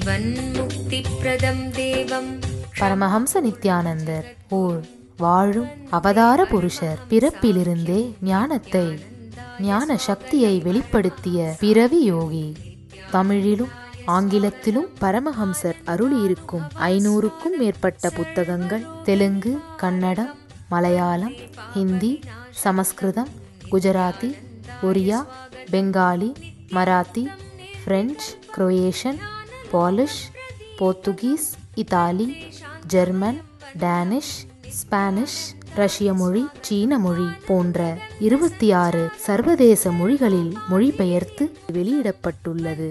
जीवन्मुक्तिप्रदं देवम् பரமஹம்ச நித்யானந்தர் ஓர் வாழும் அவதார புருஷர் பிறப்பிலிருந்தே ஞானத்தை ஞான சக்தியை வெளிப்படுத்திய பிறவி யோகி தமிழிலும் ஆங்கிலத்திலும் பரமஹம்சர் அருளியிருக்கும் ஐநூறுக்கும் மேற்பட்ட புத்தகங்கள் Telugu Kannada Malayalam Hindi Sanskrit Gujarati Oriya Bengali Marathi French Croatian Polish Portuguese Italy German Danish Spanish Russia மொழி சீன மொழி போன்ற இருபத்தி ஆறு சர்வதேச மொழிகளில் மொழிபெயர்த்து வெளியிடப்பட்டுள்ளது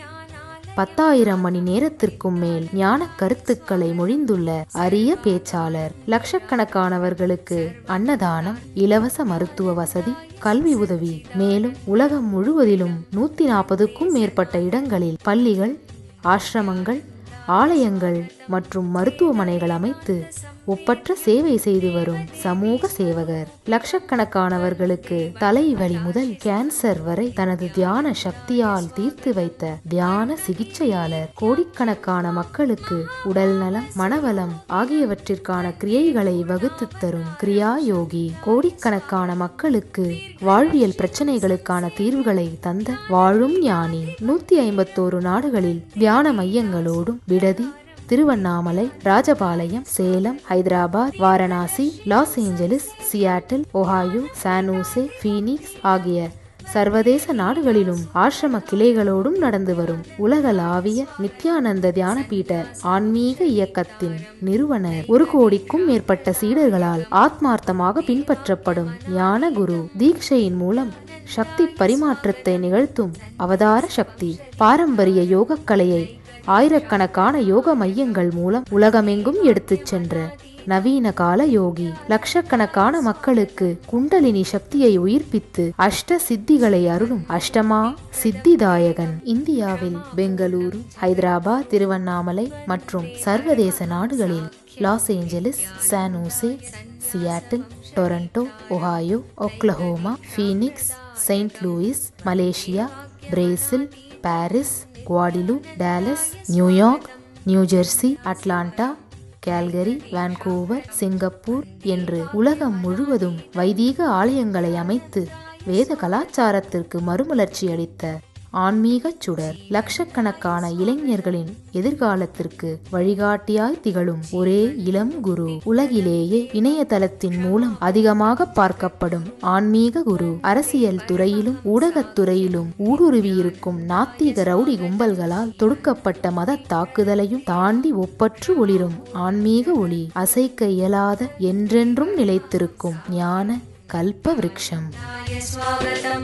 பத்தாயிரம் மணி நேரத்திற்கும் மேல் ஞான கருத்துக்களை மொழிந்துள்ள அரிய பேச்சாளர் லட்சக்கணக்கானவர்களுக்கு அன்னதானம் இலவச மருத்துவ வசதி கல்வி உதவி மேலும் உலகம் முழுவதிலும் நூத்தி நாற்பதுக்கும் மேற்பட்ட இடங்களில் பள்ளிகள் ஆசிரமங்கள் ஆலயங்கள் மற்றும் மருத்துவமனைகள் அமைத்து ஒப்பற்ற சேவை செய்து வரும் சமூக சேவகர் லட்சக்கணக்கானவர்களுக்கு தலைவலி முதல் கேன்சர் வரை தனது தியான சக்தியால் தீர்த்து வைத்த தியான சிகிச்சையாளர் கோடிக்கணக்கான மக்களுக்கு உடல் நலம் மனவளம் ஆகியவற்றிற்கான கிரியைகளை வகுத்து தரும் கிரியா யோகி கோடிக்கணக்கான மக்களுக்கு வாழ்வியல் பிரச்சனைகளுக்கான தீர்வுகளை தந்த வாழும் ஞானி நூத்தி ஐம்பத்தோரு நாடுகளில் தியான மையங்களோடும் விடுதி Tiruvannamalai Rajapalayam Salem Hyderabad Varanasi Los Angeles Seattle Ohio San Jose Phoenix ஆகிய சர்வதேச நாடுகளிலும் ஆசிரம கிளைகளோடும் நடந்து வரும் உலகளாவிய நித்யானந்த தியானபீட ஆன்மீக இயக்கத்தின் நிறுவனர் ஒரு கோடிக்கும் மேற்பட்ட சீடர்களால் ஆத்மார்த்தமாக பின்பற்றப்படும் ஞான குரு தீட்சையின் மூலம் சக்தி பரிமாற்றத்தை நிகழ்த்தும் அவதார சக்தி பாரம்பரிய யோகக்கலையை ஆயிரக்கணக்கான யோக மையங்கள் மூலம் உலகமெங்கும் எடுத்துச் சென்ற நவீன கால யோகி லட்சக்கணக்கான மக்களுக்கு குண்டலினி சக்தியை உயிர்ப்பித்து அஷ்ட சித்திகளை அருளும் அஷ்டமா சித்திதாயகன் இந்தியாவில் பெங்களூரு ஹைதராபாத் திருவண்ணாமலை மற்றும் சர்வதேச நாடுகளில் Los Angeles San Jose Seattle Toronto Ohio Oklahoma Phoenix Saint Louis Malaysia Brazil Paris குவாடிலு Dallas New York New Jersey Atlanta Calgary Vancouver Singapore என்று உலகம் முழுவதும் வைதீக ஆலயங்களை அமைத்து வேத கலாச்சாரத்திற்கு மறுமலர்ச்சி அளித்த ஆன்மீகச் சுடர் லட்சக்கணக்கான இளைஞர்களின் எதிர்காலத்திற்கு வழிகாட்டியாய் திகழும் ஒரே இளம் குரு உலகிலேயே இணையதளத்தின் மூலம் அதிகமாக பார்க்கப்படும் ஆன்மீக குரு அரசியல் துறையிலும் ஊடகத் துறையிலும் ஊடுருவியிருக்கும் நாத்திக ரவுடி கும்பல்களால் தொடுக்கப்பட்ட மத தாக்குதலையும் தாண்டி ஒப்பற்று ஒளிரும் ஆன்மீக ஒளி அசைக்க இயலாத என்றென்றும் நிலைத்திருக்கும் ஞான கல்ப விருட்சம் य स्वागतम्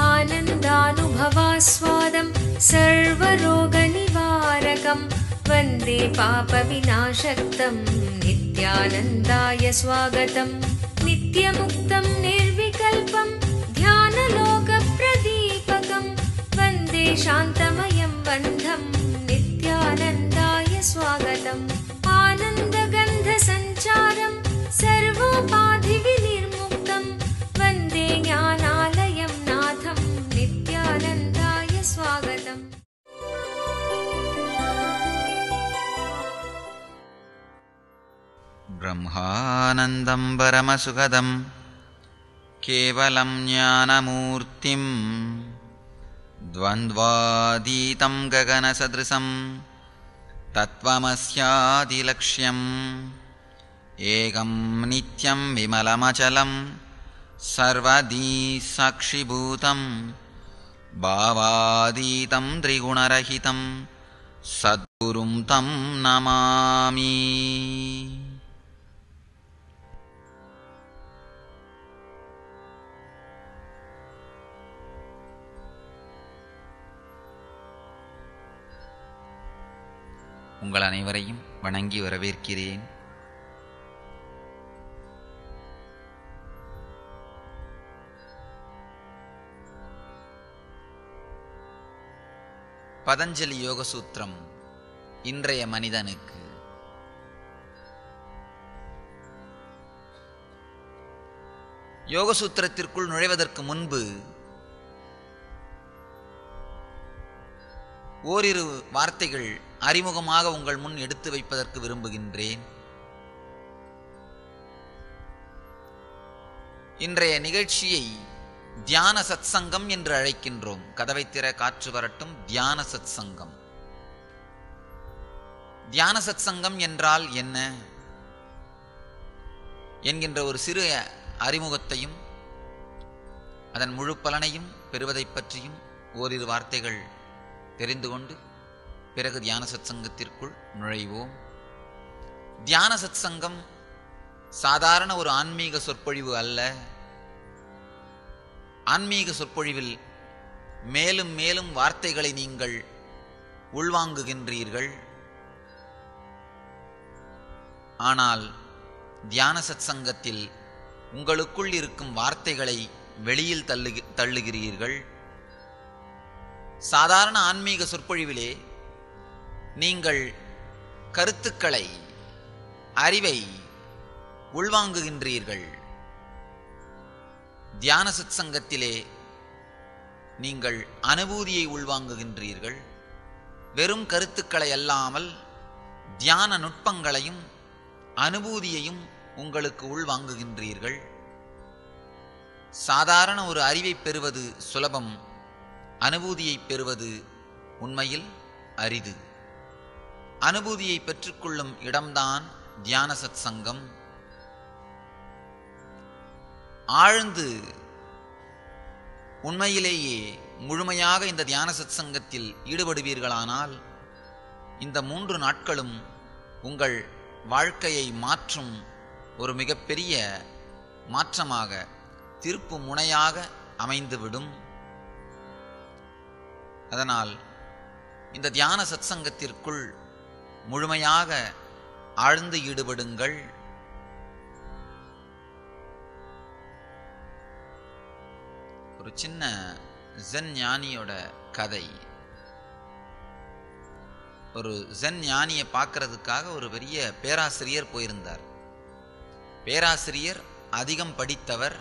आनन्दानुभवास्वादं सर्वरोगनिवारकं वन्दे पापविनाशक्तं नित्यानन्दाय स्वागतम् नित्यमुक्तं निर्विकल्पं ध्यानलोकप्रदीपकं वन्दे शान्तमयं बन्धं नित्यानन्दाय स्वागतम् आनन्दगन्धसञ्चारं सर्वोपाधिविनिर्मुक्तं वन्दे ज्ञानालयं नाथं नित्यानन्दाय स्वागतम् ब्रह्मानन्दं परमसुखदं केवलं ज्ञानमूर्तिं द्वन्द्वातीतं गगनसदृशं तत्त्वमस्यादिलक्ष्यम् एकं नित्यं विमलमचलं सर्वदी साक्षिभूतं भावातीतं त्रिगुणरहितं सद्गुरुं तं नमामि உங்கள் அனைவரையும் வணங்கி வரவேற்கிறேன் பதஞ்சலி யோக சூத்திரம் இன்றைய மனிதனுக்கு யோக சூத்திரத்திற்குள் நுழைவதற்கு முன்பு ஓரிரு வார்த்தைகள் அறிமுகமாக உங்கள் முன் எடுத்து வைப்பதற்கு விரும்புகின்றேன் இன்றைய நிகழ்ச்சியை தியான சத்சங்கம் என்று அழைக்கின்றோம் கதவை திற காற்று வரட்டும் தியான சத்சங்கம் தியான சத்சங்கம் என்றால் என்ன என்கின்ற ஒரு சிறு அறிமுகத்தையும் அதன் முழு பலனையும் பெறுவதைப் பற்றியும் ஓரிரு வார்த்தைகள் தெரிந்து கொண்டு பிறகு தியான சத்சங்கத்திற்குள் நுழைவோம் தியான சத்சங்கம் சாதாரண ஒரு ஆன்மீக சொற்பொழிவு அல்ல ஆன்மீக சொற்பொழிவில் மேலும் மேலும் வார்த்தைகளை நீங்கள் உள்வாங்குகின்றீர்கள் ஆனால் தியான சத்சங்கத்தில் உங்களுக்குள் இருக்கும் வார்த்தைகளை வெளியில் தள்ளு தள்ளுகிறீர்கள் சாதாரண ஆன்மீக சொற்பொழிவிலே நீங்கள் கருத்துக்களை அறிவை உள்வாங்குகின்றீர்கள் தியான சத்சங்கத்திலே நீங்கள் அனுபூதியை உள்வாங்குகின்றீர்கள் வெறும் கருத்துக்களை அல்லாமல் தியான நுட்பங்களையும் அனுபூதியையும் உங்களுக்கு உள்வாங்குகின்றீர்கள் சாதாரண ஒரு அறிவை பெறுவது சுலபம் அனுபூதியை பெறுவது உண்மையில் அரிது அனுபூதியை பெற்றுக்கொள்ளும் இடம்தான் தியான சத் சங்கம் ஆழ்ந்து உண்மையிலேயே முழுமையாக இந்த தியான சத் சங்கத்தில் ஈடுபடுவீர்களானால் இந்த மூன்று நாட்களும் உங்கள் வாழ்க்கையை மாற்றும் ஒரு மிகப்பெரிய மாற்றமாக திருப்பு முனையாக அமைந்துவிடும் அதனால் இந்த தியான சத்சங்கத்திற்குள் முழுமையாக ஆழ்ந்து ஈடுபடுங்கள் ஒரு சின்ன ஜென் ஞானியோட கதை ஒரு ஜென் ஞானியை பார்க்கறதுக்காக ஒரு பெரிய பேராசிரியர் போயிருந்தார் பேராசிரியர் அதிகம் படித்தவர்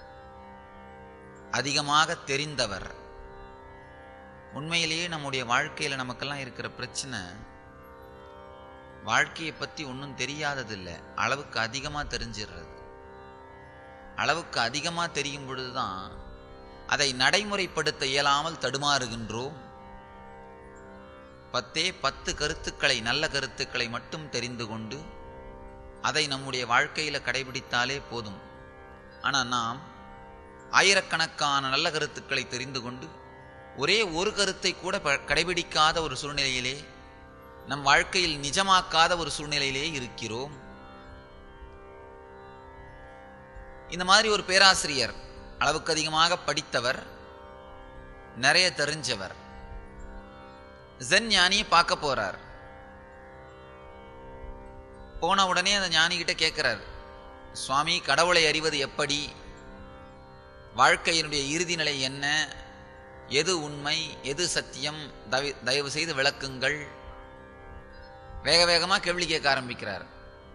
அதிகமாக தெரிந்தவர் உண்மையிலேயே நம்முடைய வாழ்க்கையில் நமக்கெல்லாம் இருக்கிற பிரச்சனை வாழ்க்கையை பற்றி ஒன்றும் தெரியாததில்லை அளவுக்கு அதிகமாக தெரிஞ்சிடுறது அளவுக்கு அதிகமாக தெரியும் பொழுதுதான் அதை நடைமுறைப்படுத்த இயலாமல் தடுமாறுகின்றோம் பத்தே பத்து கருத்துக்களை நல்ல கருத்துக்களை மட்டும் தெரிந்து கொண்டு அதை நம்முடைய வாழ்க்கையில் கடைபிடித்தாலே போதும் ஆனால் நாம் ஆயிரக்கணக்கான நல்ல கருத்துக்களை தெரிந்து கொண்டு ஒரே ஒரு கருத்தை கூட ப- கடைபிடிக்காத ஒரு சூழ்நிலையிலே நம் வாழ்க்கையில் நிஜமாக்காத ஒரு சூழ்நிலையிலே இருக்கிறோம் இந்த மாதிரி ஒரு பேராசிரியர் அளவுக்கு அதிகமாக படித்தவர் நிறைய தெரிஞ்சவர் ஜென் ஞானியை பார்க்க போறார் போன உடனே அந்த ஞானிகிட்ட கேட்கிறார் சுவாமி கடவுளை அறிவது எப்படி வாழ்க்கையினுடைய இறுதி நிலை என்ன எது உண்மை எது சத்தியம் தவி- தயவு செய்து விளக்குங்கள் வேக வேகமா கேள்வி கேட்க ஆரம்பிக்கிறார்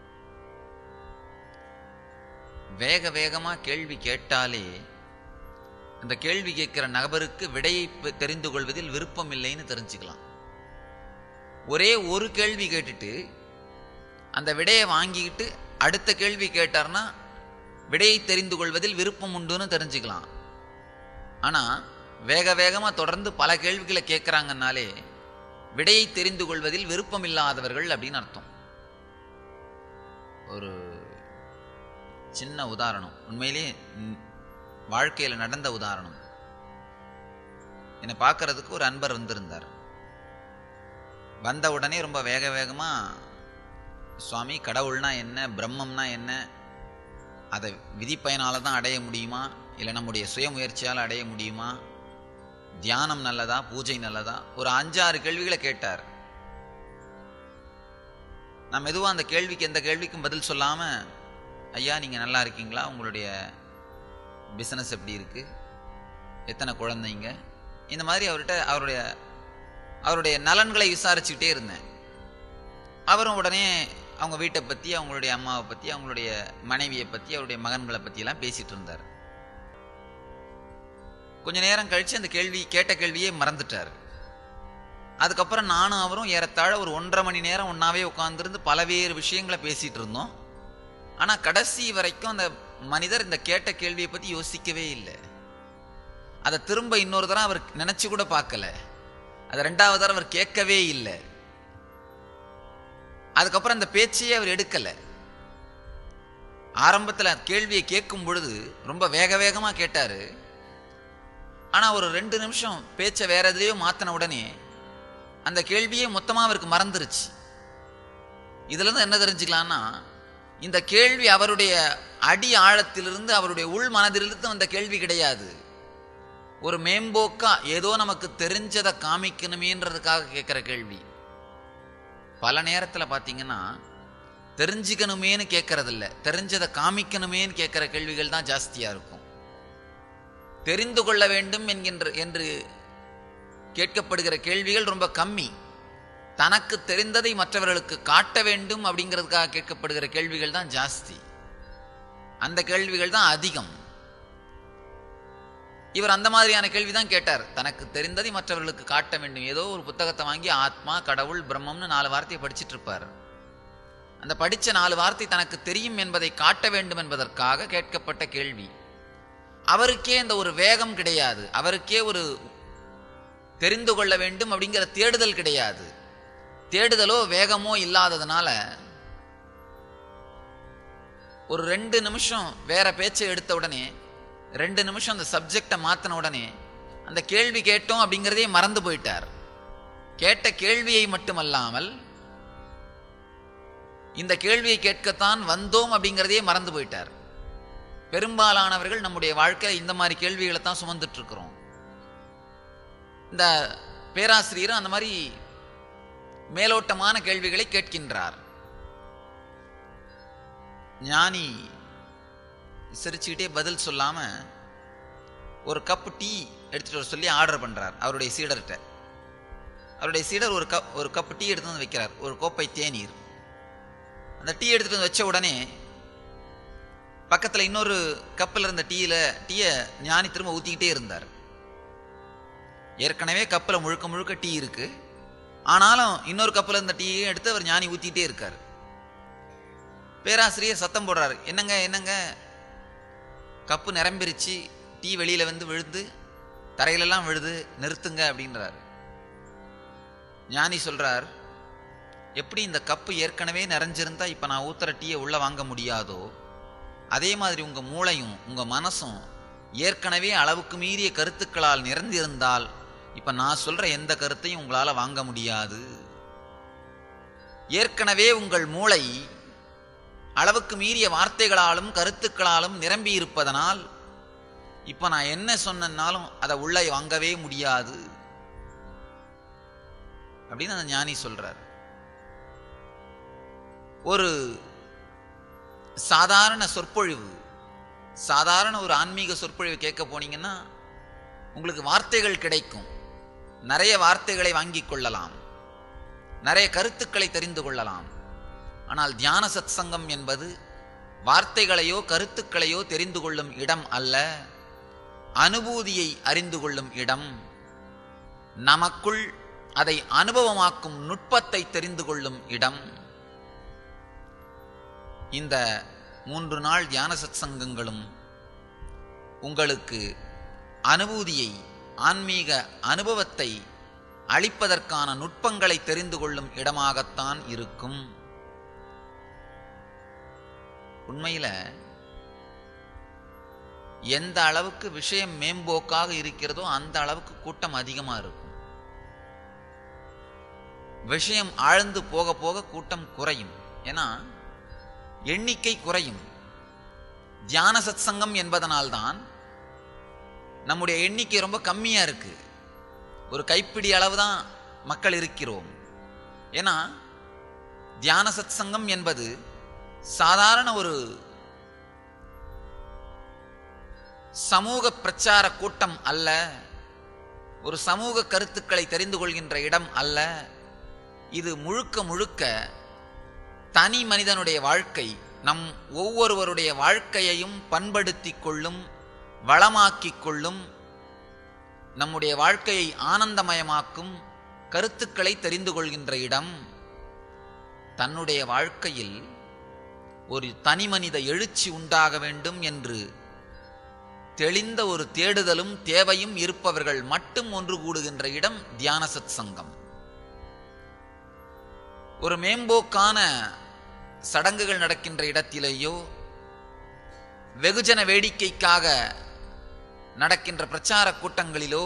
வேக வேகமா கேள்வி கேட்டாலே அந்த கேள்வி கேட்கிற நபருக்கு விடையை பெ- தெரிந்து கொள்வதில் விருப்பம் இல்லைன்னு தெரிஞ்சுக்கலாம் ஒரே ஒரு கேள்வி கேட்டுட்டு அந்த விடையை வாங்கிக்கிட்டு அடுத்த கேள்வி கேட்டார்னா விடையை தெரிந்து கொள்வதில் விருப்பம் உண்டுன்னு தெரிஞ்சுக்கலாம் ஆனா வேக வேகமா தொடர்ந்து பல கேள்விகளை கேட்கறாங்கன்னாலே விடையை தெரிந்து கொள்வதில் விருப்பம் இல்லாதவர்கள் அப்படின்னு அர்த்தம் ஒரு சின்ன உதாரணம் உண்மையிலே ம், வாழ்க்கையில நடந்த உதாரணம் என்னை பார்க்கறதுக்கு ஒரு அன்பர் வந்திருந்தார் வந்த உடனே ரொம்ப வேக வேகமா சுவாமி கடவுள்னா என்ன பிரம்மம்னா என்ன அதை விதிப்பயனால தான் அடைய முடியுமா இல்லை நம்முடைய சுயமுயற்சியால் அடைய முடியுமா தியானம் நல்லதா பூஜை நல்லதா ஒரு அஞ்சாறு கேள்விகளை கேட்டார் நான் மெதுவாக அந்த கேள்விக்கு எந்த கேள்விக்கும் பதில் சொல்லாம ஐயா நீங்க நல்லா இருக்கீங்களா உங்களுடைய பிசினஸ் எப்படி இருக்கு எத்தனை குழந்தைங்க இந்த மாதிரி அவர்கிட்ட அவருடைய அவருடைய நலன்களை விசாரிச்சுக்கிட்டே இருந்தேன் அவரும் உடனே அவங்க வீட்டை பற்றி அவங்களுடைய அம்மாவை பற்றி அவங்களுடைய மனைவியை பற்றி அவருடைய மகன்களை பற்றியெல்லாம் பேசிட்டு இருந்தார் கொஞ்ச நேரம் கழிச்சு அந்த கேள்வி கேட்ட கேள்வியே மறந்துட்டார் அதுக்கப்புறம் நானும் அவரும் ஏறத்தாழ ஒரு ஒன்றரை மணி நேரம் ஒன்றாவே உட்காந்துருந்து பலவேறு விஷயங்களை பேசிகிட்டு இருந்தோம் ஆனால் கடைசி வரைக்கும் அந்த மனிதர் இந்த கேட்ட கேள்வியை பற்றி யோசிக்கவே இல்லை அதை திரும்ப இன்னொரு தரம் அவர் நினச்சி கூட பார்க்கல அதை ரெண்டாவது தரம் அவர் கேட்கவே இல்லை அதுக்கப்புறம் அந்த பேச்சையே அவர் எடுக்கலை ஆரம்பத்தில் கேள்வியை கேட்கும் பொழுது ரொம்ப வேக வேகமாக கேட்டார் ஆனால் ஒரு ரெண்டு நிமிஷம் பேச்சை வேற எதுலேயோ மாற்றின உடனே அந்த கேள்வியே மொத்தமாக அவருக்கு மறந்துருச்சு இதுலேருந்து என்ன தெரிஞ்சுக்கலான்னா இந்த கேள்வி அவருடைய அடி ஆழத்திலிருந்து அவருடைய உள் மனதிலிருந்து வந்த கேள்வி கிடையாது ஒரு மேம்போக்கா ஏதோ நமக்கு தெரிஞ்சதை காமிக்கணுமேன்றதுக்காக கேட்குற கேள்வி பல நேரத்தில் பார்த்தீங்கன்னா தெரிஞ்சுக்கணுமேன்னு கேட்கறதில்ல தெரிஞ்சதை காமிக்கணுமேன்னு கேட்குற கேள்விகள் தான் ஜாஸ்தியாக இருக்கும் தெரிந்து கொள்ள வேண்டும் என்கின்ற என்று கேட்கப்படுகிற கேள்விகள் ரொம்ப கம்மி தனக்கு தெரிந்ததை மற்றவர்களுக்கு காட்ட வேண்டும் அப்படிங்கிறதுக்காக கேட்கப்படுகிற கேள்விகள் தான் ஜாஸ்தி அந்த கேள்விகள் தான் அதிகம் இவர் அந்த மாதிரியான கேள்வி தான் கேட்டார் தனக்கு தெரிந்ததை மற்றவர்களுக்கு காட்ட வேண்டும் ஏதோ ஒரு புத்தகத்தை வாங்கி ஆத்மா கடவுள் பிரம்மம்னு நாலு வார்த்தையை படிச்சிட்டு இருப்பார் அந்த படித்த நாலு வார்த்தை தனக்கு தெரியும் என்பதை காட்ட வேண்டும் என்பதற்காக கேட்கப்பட்ட கேள்வி அவருக்கே இந்த ஒரு வேகம் கிடையாது அவருக்கே ஒரு தெரிந்து கொள்ள வேண்டும் அப்படிங்கிற தேடுதல் கிடையாது தேடுதலோ வேகமோ இல்லாததுனால ஒரு ரெண்டு நிமிஷம் வேற பேச்சை எடுத்த உடனே ரெண்டு நிமிஷம் அந்த சப்ஜெக்டை மாற்றின உடனே அந்த கேள்வி கேட்டோம் அப்படிங்கிறதே மறந்து போயிட்டார் கேட்ட கேள்வியை மட்டுமல்லாமல் இந்த கேள்வியை கேட்கத்தான் வந்தோம் அப்படிங்கிறதே மறந்து போயிட்டார் பெரும்பாலானவர்கள் நம்முடைய வாழ்க்கையில் இந்த மாதிரி கேள்விகளை தான் சுமந்துட்டு இருக்கிறோம் இந்த பேராசிரியரும் அந்த மாதிரி மேலோட்டமான கேள்விகளை கேட்கின்றார் ஞானி சிரிச்சுக்கிட்டே பதில் சொல்லாம ஒரு கப் டீ எடுத்துட்டு வர சொல்லி ஆர்டர் பண்றார் அவருடைய சீடர்கிட்ட அவருடைய சீடர் ஒரு கப் ஒரு கப் டீ எடுத்து வந்து வைக்கிறார் ஒரு கோப்பை தேநீர் அந்த டீ எடுத்துட்டு வந்து வச்ச உடனே பக்கத்தில் இன்னொரு கப்பில் இருந்த டீயில் டீயை ஞானி திரும்ப ஊற்றிக்கிட்டே இருந்தார் ஏற்கனவே கப்பில் முழுக்க முழுக்க டீ இருக்கு ஆனாலும் இன்னொரு கப்பில் இருந்த டீயையும் எடுத்து அவர் ஞானி ஊற்றிக்கிட்டே இருக்கார் பேராசிரியர் சத்தம் போடுறாரு என்னங்க என்னங்க கப்பு நிரம்பிருச்சு டீ வெளியில வந்து விழுது தரையிலெல்லாம் விழுது நிறுத்துங்க அப்படின்றார் ஞானி சொல்றார் எப்படி இந்த கப்பு ஏற்கனவே நிறைஞ்சிருந்தா இப்ப நான் ஊத்துற டீயை உள்ள வாங்க முடியாதோ அதே மாதிரி உங்க மூளையும் உங்க மனசும் ஏற்கனவே அளவுக்கு மீறிய கருத்துக்களால் நிறைந்திருந்தால் இப்ப நான் சொல்ற எந்த கருத்தையும் உங்களால வாங்க முடியாது ஏற்கனவே உங்கள் மூளை அளவுக்கு மீறிய வார்த்தைகளாலும் கருத்துக்களாலும் நிரம்பி இருப்பதனால் இப்ப நான் என்ன சொன்னாலும் அதை உள்ள வாங்கவே முடியாது அப்படின்னு அந்த ஞானி சொல்றார் ஒரு சாதாரண சொற்பொழிவு சாதாரண ஒரு ஆன்மீக சொற்பொழிவு கேட்க போனீங்கன்னா உங்களுக்கு வார்த்தைகள் கிடைக்கும் நிறைய வார்த்தைகளை வாங்கிக் கொள்ளலாம் நிறைய கருத்துக்களை தெரிந்து கொள்ளலாம் ஆனால் தியான சத்சங்கம் என்பது வார்த்தைகளையோ கருத்துக்களையோ தெரிந்து கொள்ளும் இடம் அல்ல அனுபூதியை அறிந்து கொள்ளும் இடம் நமக்குள் அதை அனுபவமாக்கும் நுட்பத்தை தெரிந்து கொள்ளும் இடம் இந்த மூன்று நாள் தியான சத்சங்கங்களும் உங்களுக்கு அனுபூதியை ஆன்மீக அனுபவத்தை அளிப்பதற்கான நுட்பங்களை தெரிந்து கொள்ளும் இடமாகத்தான் இருக்கும் உண்மையில எந்த அளவுக்கு விஷயம் மேம்போக்காக இருக்கிறதோ அந்த அளவுக்கு கூட்டம் அதிகமா இருக்கும் விஷயம் ஆழ்ந்து போக போக கூட்டம் குறையும் ஏன்னா எண்ணிக்கை குறையும் தியான சத்சங்கம் என்பதனால்தான் நம்முடைய எண்ணிக்கை ரொம்ப கம்மியா இருக்கு ஒரு கைப்பிடி அளவு தான் மக்கள் இருக்கிறோம் ஏன்னா தியான சத்சங்கம் என்பது சாதாரண ஒரு சமூக பிரச்சார கூட்டம் அல்ல ஒரு சமூக கருத்துக்களை தெரிந்து கொள்கின்ற இடம் அல்ல இது முழுக்க முழுக்க தனி மனிதனுடைய வாழ்க்கை நம் ஒவ்வொருவருடைய வாழ்க்கையையும் பண்படுத்திக் கொள்ளும் வளமாக்கிக் கொள்ளும் நம்முடைய வாழ்க்கையை ஆனந்தமயமாக்கும் கருத்துக்களை தெரிந்து கொள்கின்ற இடம் தன்னுடைய வாழ்க்கையில் ஒரு தனிமனித எழுச்சி உண்டாக வேண்டும் என்று தெளிந்த ஒரு தேடுதலும் தேவையும் இருப்பவர்கள் மட்டும் ஒன்று கூடுகின்ற இடம் தியான சத் சங்கம் ஒரு மேம்போக்கான சடங்குகள் நடக்கின்ற இடத்திலேயோ வெகுஜன வேடிக்கைக்காக நடக்கின்ற பிரச்சார கூட்டங்களிலோ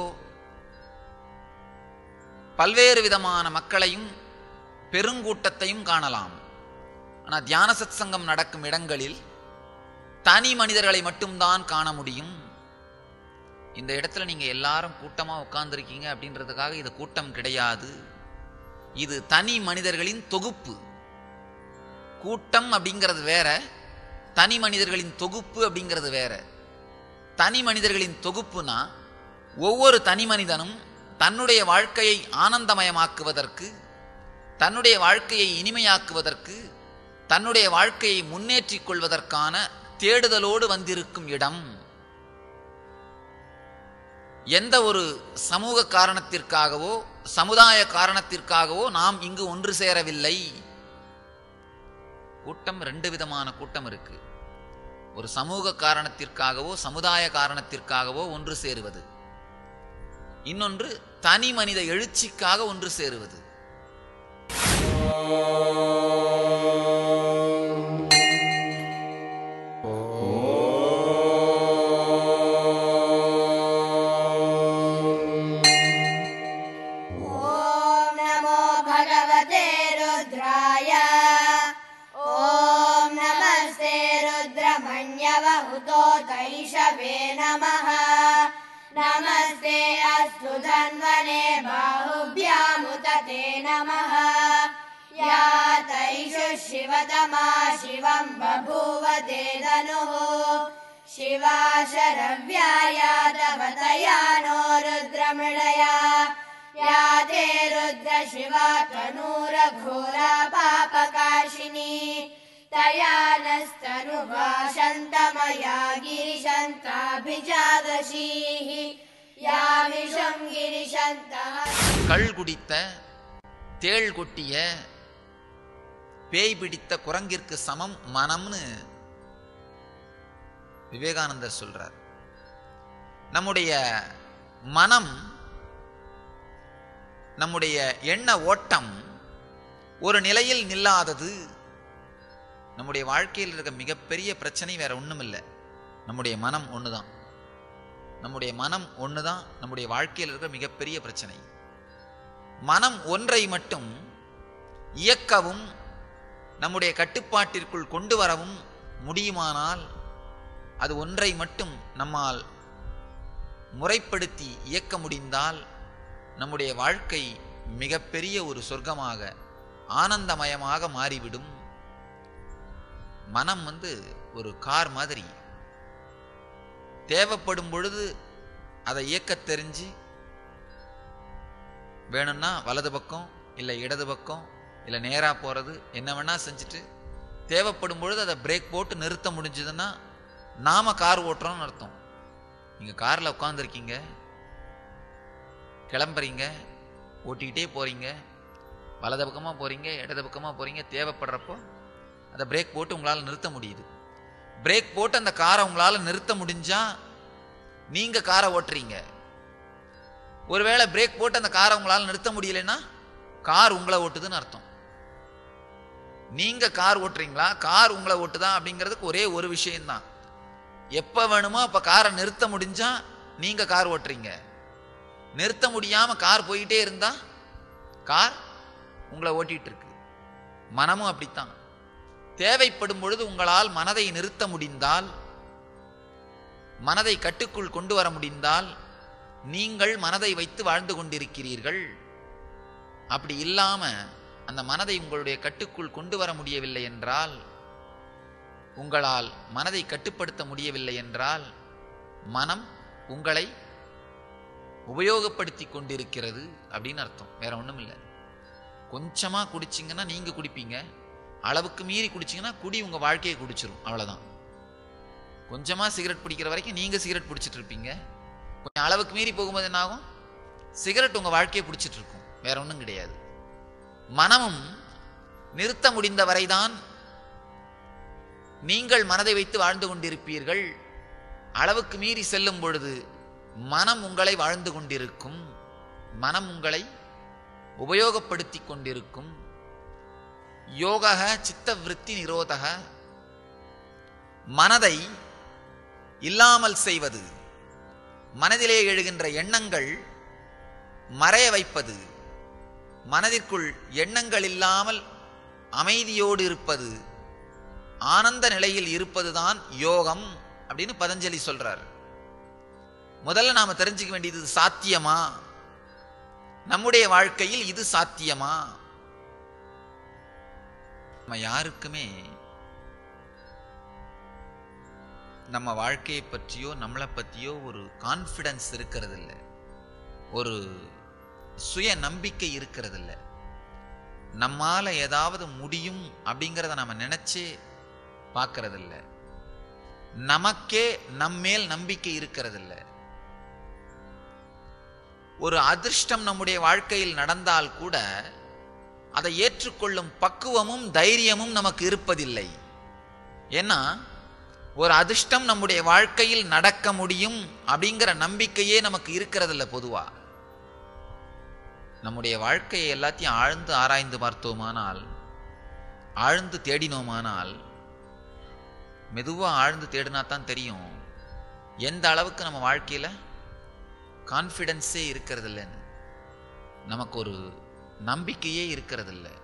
பல்வேறு விதமான மக்களையும் பெருங்கூட்டத்தையும் காணலாம் ஆனால் தியான சத் சங்கம் நடக்கும் இடங்களில் தனி மனிதர்களை மட்டும்தான் காண முடியும் இந்த இடத்துல நீங்க எல்லாரும் கூட்டமா உட்கார்ந்துருக்கீங்க அப்படின்றதுக்காக இது கூட்டம் கிடையாது இது தனி மனிதர்களின் தொகுப்பு கூட்டம் அப்படிங்கிறது வேற தனி மனிதர்களின் தொகுப்பு அப்படிங்கிறது வேற தனி மனிதர்களின் தொகுப்புனா ஒவ்வொரு தனி மனிதனும் தன்னுடைய வாழ்க்கையை ஆனந்தமயமாக்குவதற்கு தன்னுடைய வாழ்க்கையை இனிமையாக்குவதற்கு தன்னுடைய வாழ்க்கையை முன்னேற்றிக் கொள்வதற்கான தேடுதலோடு வந்திருக்கும் இடம் எந்த ஒரு சமூக காரணத்திற்காகவோ சமுதாய காரணத்திற்காகவோ நாம் இங்கு ஒன்று சேரவில்லை கூட்டம் ரெண்டு விதமான கூட்டம் இருக்கு ஒரு சமூக காரணத்திற்காகவோ சமுதாய காரணத்திற்காகவோ ஒன்று சேருவது இன்னொன்று தனி மனித எழுச்சிக்காக ஒன்று சேருவது ॐ नमो भगवते रुद्राय ॐ नमस्ते रुद्रमण्यवहुतो तैषवे नमः नमस्ते अस्तु धन्वने बाहुभ्यामुतते नमः या तैषु शिवतमा शिवं बभूव ते धनुः शिवा शरव्याया तव तया नो रुद्रमृडया या ते रुद्र शिवा तनूरघोरा पापकाशिनी तया नस्तनुभाषन्तमया गिरिशन्ताभिजादशीः यामिषं गिरिशन्तः கள் குடித்த தேள் கொட்டிய பேய் பிடித்த குரங்கிற்கு சமம் மனம்னு விவேகானந்தர் சொல்றார் நம்முடைய மனம் நம்முடைய எண்ண ஓட்டம் ஒரு நிலையில் நில்லாதது நம்முடைய வாழ்க்கையில் இருக்க மிகப்பெரிய பிரச்சனை வேற ஒண்ணும் இல்லை நம்முடைய மனம் ஒண்ணுதான் நம்முடைய மனம் ஒண்ணுதான் நம்முடைய வாழ்க்கையில் இருக்க மிகப்பெரிய பிரச்சனை மனம் ஒன்றை மட்டும் இயக்கவும் நம்முடைய கட்டுப்பாட்டிற்குள் கொண்டு வரவும் முடியுமானால் அது ஒன்றை மட்டும் நம்மால் முறைப்படுத்தி இயக்க முடிந்தால் நம்முடைய வாழ்க்கை மிகப்பெரிய ஒரு சொர்க்கமாக ஆனந்தமயமாக மாறிவிடும் மனம் வந்து ஒரு கார் மாதிரி தேவைப்படும் பொழுது அதை இயக்கத் தெரிஞ்சு வேணும்னா வலது பக்கம் இல்லை இடது பக்கம் இல்லை நேராக போகிறது என்ன வேணா செஞ்சுட்டு தேவைப்படும் பொழுது அதை பிரேக் போட்டு நிறுத்த முடிஞ்சதுன்னா நாம கார் ஓட்டுறோம்னு அர்த்தம் நீங்கள் காரில் உட்காந்துருக்கீங்க கிளம்புறீங்க ஓட்டிக்கிட்டே போகிறீங்க வலது பக்கமாக போகிறீங்க இடது பக்கமாக போகிறீங்க தேவைப்படுறப்போ அதை பிரேக் போட்டு உங்களால் நிறுத்த முடியுது பிரேக் போட்டு அந்த காரை உங்களால் நிறுத்த முடிஞ்சா நீங்கள் காரை ஓட்டுறீங்க ஒருவேளை பிரேக் போட்டு அந்த காரை உங்களால் நிறுத்த முடியலைன்னா கார் உங்களை ஓட்டுதுன்னு அர்த்தம் நீங்க கார் ஓட்டுறீங்களா கார் உங்களை ஓட்டுதா அப்படிங்கிறதுக்கு ஒரே ஒரு விஷயம்தான் எப்ப வேணுமோ அப்ப காரை நிறுத்த முடிஞ்சா நீங்க கார் ஓட்டுறீங்க நிறுத்த முடியாம கார் போயிட்டே இருந்தா கார் உங்களை ஓட்டிட்டு இருக்கு மனமும் அப்படித்தான் தேவைப்படும் பொழுது உங்களால் மனதை நிறுத்த முடிந்தால் மனதை கட்டுக்குள் கொண்டு வர முடிந்தால் நீங்கள் மனதை வைத்து வாழ்ந்து கொண்டிருக்கிறீர்கள் அப்படி இல்லாம அந்த மனதை உங்களுடைய கட்டுக்குள் கொண்டு வர முடியவில்லை என்றால் உங்களால் மனதை கட்டுப்படுத்த முடியவில்லை என்றால் மனம் உங்களை உபயோகப்படுத்தி கொண்டிருக்கிறது அப்படின்னு அர்த்தம் வேற ஒண்ணும் இல்லை கொஞ்சமா குடிச்சிங்கன்னா நீங்க குடிப்பீங்க அளவுக்கு மீறி குடிச்சிங்கன்னா குடி உங்க வாழ்க்கையை குடிச்சிரும் அவ்வளவுதான் கொஞ்சமா சிகரெட் பிடிக்கிற வரைக்கும் நீங்க சிகரெட் பிடிச்சிட்டு இருப்பீங்க கொஞ்சம் அளவுக்கு மீறி போகும்போது என்ன ஆகும் சிகரெட் உங்க வாழ்க்கையை பிடிச்சிட்டு இருக்கும் வேற ஒன்றும் கிடையாது மனமும் நிறுத்த முடிந்த வரைதான் நீங்கள் மனதை வைத்து வாழ்ந்து கொண்டிருப்பீர்கள் அளவுக்கு மீறி செல்லும் பொழுது மனம் உங்களை வாழ்ந்து கொண்டிருக்கும் மனம் உங்களை உபயோகப்படுத்தி கொண்டிருக்கும் யோக சித்த விருத்தி நிரோதக மனதை இல்லாமல் செய்வது மனதிலே எழுகின்ற எண்ணங்கள் மறைய வைப்பது மனதிற்குள் எண்ணங்கள் இல்லாமல் அமைதியோடு இருப்பது ஆனந்த நிலையில் இருப்பதுதான் யோகம் அப்படின்னு பதஞ்சலி சொல்றார் முதல்ல நாம தெரிஞ்சுக்க வேண்டியது இது சாத்தியமா நம்முடைய வாழ்க்கையில் இது சாத்தியமா நம்ம யாருக்குமே நம்ம வாழ்க்கையை பற்றியோ நம்மளை பற்றியோ ஒரு கான்ஃபிடன்ஸ் இருக்கிறது இல்லை ஒரு சுய நம்பிக்கை இருக்கிறது இல்லை நம்மால ஏதாவது முடியும் அப்படிங்கிறத நம்ம நினைச்சே பார்க்கறதில்ல நமக்கே நம்மேல் நம்பிக்கை இருக்கிறதில்ல ஒரு அதிர்ஷ்டம் நம்முடைய வாழ்க்கையில் நடந்தால் கூட அதை ஏற்றுக்கொள்ளும் பக்குவமும் தைரியமும் நமக்கு இருப்பதில்லை ஏன்னா ஒரு அதிர்ஷ்டம் நம்முடைய வாழ்க்கையில் நடக்க முடியும் அப்படிங்கிற நம்பிக்கையே நமக்கு இருக்கிறதில்ல பொதுவா நம்முடைய வாழ்க்கையை எல்லாத்தையும் ஆழ்ந்து ஆராய்ந்து பார்த்தோமானால் ஆழ்ந்து தேடினோமானால் மெதுவா ஆழ்ந்து தேடினா தான் தெரியும் எந்த அளவுக்கு நம்ம வாழ்க்கையில கான்ஃபிடென்ஸே இருக்கிறது இல்லைன்னு நமக்கு ஒரு நம்பிக்கையே இருக்கிறது இல்லை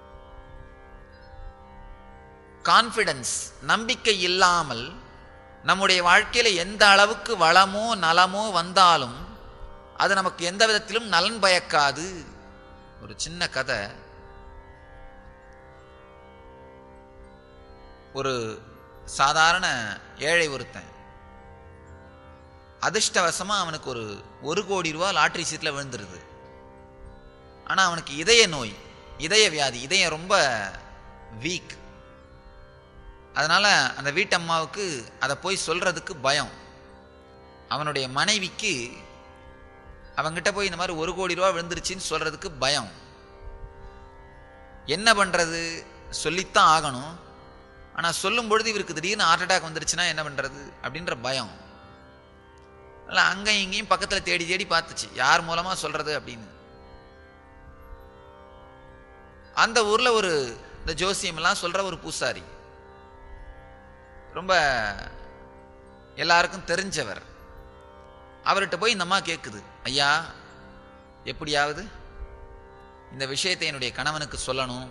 கான்ஃபிடன்ஸ் நம்பிக்கை இல்லாமல் நம்முடைய வாழ்க்கையில எந்த அளவுக்கு வளமோ நலமோ வந்தாலும் அது நமக்கு எந்த விதத்திலும் நலன் பயக்காது ஒரு சின்ன கதை ஒரு சாதாரண ஏழை ஒருத்தன் அதிர்ஷ்டவசமா அவனுக்கு ஒரு ஒரு கோடி ரூபா லாட்டரி சீட்ல விழுந்துருது ஆனா அவனுக்கு இதய நோய் இதய வியாதி இதயம் ரொம்ப வீக் அதனால அந்த வீட்டம்மாவுக்கு அதை போய் சொல்றதுக்கு பயம் அவனுடைய மனைவிக்கு அவங்கிட்ட போய் இந்த மாதிரி ஒரு கோடி ரூபா விழுந்துருச்சுன்னு சொல்றதுக்கு பயம் என்ன பண்றது சொல்லித்தான் ஆகணும் ஆனா சொல்லும் பொழுது இவருக்கு திடீர்னு ஹார்ட் அட்டாக் வந்துருச்சுன்னா என்ன பண்றது அப்படின்ற பயம் அதனால அங்கேயும் இங்கேயும் பக்கத்துல தேடி தேடி பார்த்துச்சு யார் மூலமா சொல்றது அப்படின்னு அந்த ஊர்ல ஒரு இந்த ஜோசியம் எல்லாம் சொல்ற ஒரு பூசாரி ரொம்ப எல்லாருக்கும் தெரிஞ்சவர் அவர்கிட்ட போய் இந்த அம்மா கேட்குது ஐயா எப்படியாவது இந்த விஷயத்தை என்னுடைய கணவனுக்கு சொல்லணும்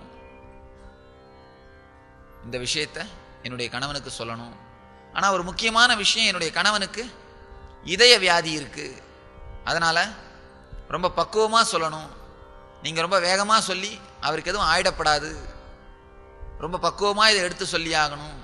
இந்த விஷயத்தை என்னுடைய கணவனுக்கு சொல்லணும் ஆனா ஒரு முக்கியமான விஷயம் என்னுடைய கணவனுக்கு இதய வியாதி இருக்கு அதனால ரொம்ப பக்குவமா சொல்லணும் நீங்க ரொம்ப வேகமா சொல்லி அவருக்கு எதுவும் ஆயிடப்படாது ரொம்ப பக்குவமா இதை எடுத்து சொல்லி ஆகணும்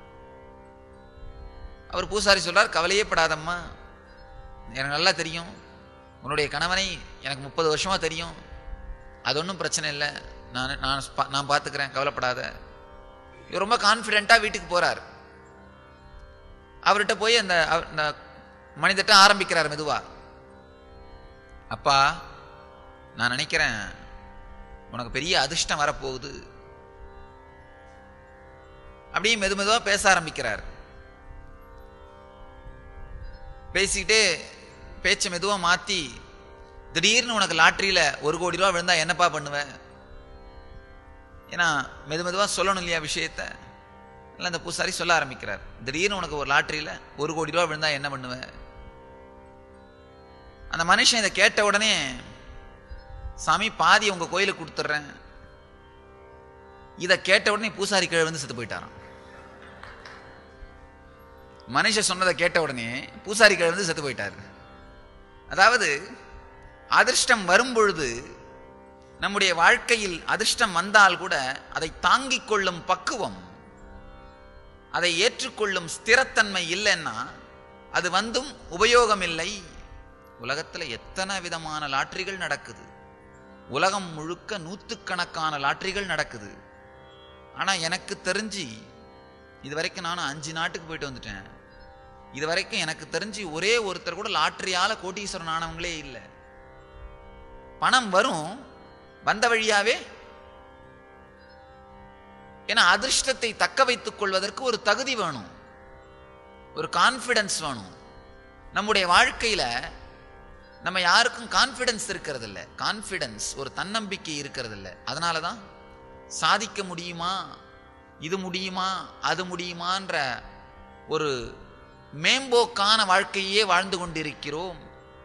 அவர் பூசாரி சொல்றார் கவலையே படாதம்மா எனக்கு நல்லா தெரியும் உன்னுடைய கணவனை எனக்கு முப்பது வருஷமா தெரியும் அது ஒன்றும் பிரச்சனை இல்லை நான் நான் பா- நான் பார்த்துக்கிறேன் கவலைப்படாத இவர் ரொம்ப கான்ஃபிடென்ட்டாக வீட்டுக்கு போறார் அவர்கிட்ட போய் அந்த அவ- அந்த மனிதட்ட ஆரம்பிக்கிறார் மெதுவா அப்பா நான் நினைக்கிறேன் உனக்கு பெரிய அதிர்ஷ்டம் வரப்போகுது அப்படியே மெது மெதுவா பேச ஆரம்பிக்கிறார் பேசிக்கிட்டே பேச்சை மெதுவா மாத்தி திடீர்னு உனக்கு லாட்டரியில ஒரு கோடி ரூபா விழுந்தா என்னப்பா பண்ணுவ ஏன்னா மெது மெதுவா சொல்லணும் இல்லையா விஷயத்த இல்லை அந்த பூசாரி சொல்ல ஆரம்பிக்கிறார் திடீர்னு உனக்கு ஒரு லாட்டரியில ஒரு கோடி ரூபா விழுந்தா என்ன பண்ணுவ அந்த மனுஷன் இதை கேட்ட உடனே சாமி பாதி உங்க கோயிலுக்கு கொடுத்துட்றேன் இதை கேட்ட உடனே பூசாரி கீழே வந்து செத்து போயிட்டாராம் மனுஷன் சொன்னதை கேட்ட உடனே பூசாரி கீழே வந்து செத்து போயிட்டாரு அதாவது அதிர்ஷ்டம் வரும் பொழுது நம்முடைய வாழ்க்கையில் அதிர்ஷ்டம் வந்தால் கூட அதை தாங்கிக் கொள்ளும் பக்குவம் அதை ஏற்றுக்கொள்ளும் ஸ்திரத்தன்மை இல்லைன்னா அது வந்தும் உபயோகம் இல்லை உலகத்துல எத்தனை விதமான லாட்டரிகள் நடக்குது உலகம் முழுக்க நூத்துக்கணக்கான லாட்டரிகள் நடக்குது ஆனா எனக்கு தெரிஞ்சு இது வரைக்கும் நானும் அஞ்சு நாட்டுக்கு போயிட்டு வந்துட்டேன் இது வரைக்கும் எனக்கு தெரிஞ்சு ஒரே ஒருத்தர் கூட லாட்டரியால கோட்டீஸ்வரன் ஆனவங்களே இல்லை பணம் வரும் வந்த வழியாவே ஏன்னா அதிர்ஷ்டத்தை தக்க வைத்துக் கொள்வதற்கு ஒரு தகுதி வேணும் ஒரு கான்ஃபிடன்ஸ் வேணும் நம்முடைய வாழ்க்கையில நம்ம யாருக்கும் கான்ஃபிடன்ஸ் இருக்கிறது இல்ல கான்ஃபிடன்ஸ் ஒரு தன்னம்பிக்கை இருக்கிறது இல்ல அதனால தான் சாதிக்க முடியுமா இது முடியுமா அது முடியுமான்ற ஒரு மேம்போக்கான வாழ்க்கையே வாழ்ந்து கொண்டிருக்கிறோம்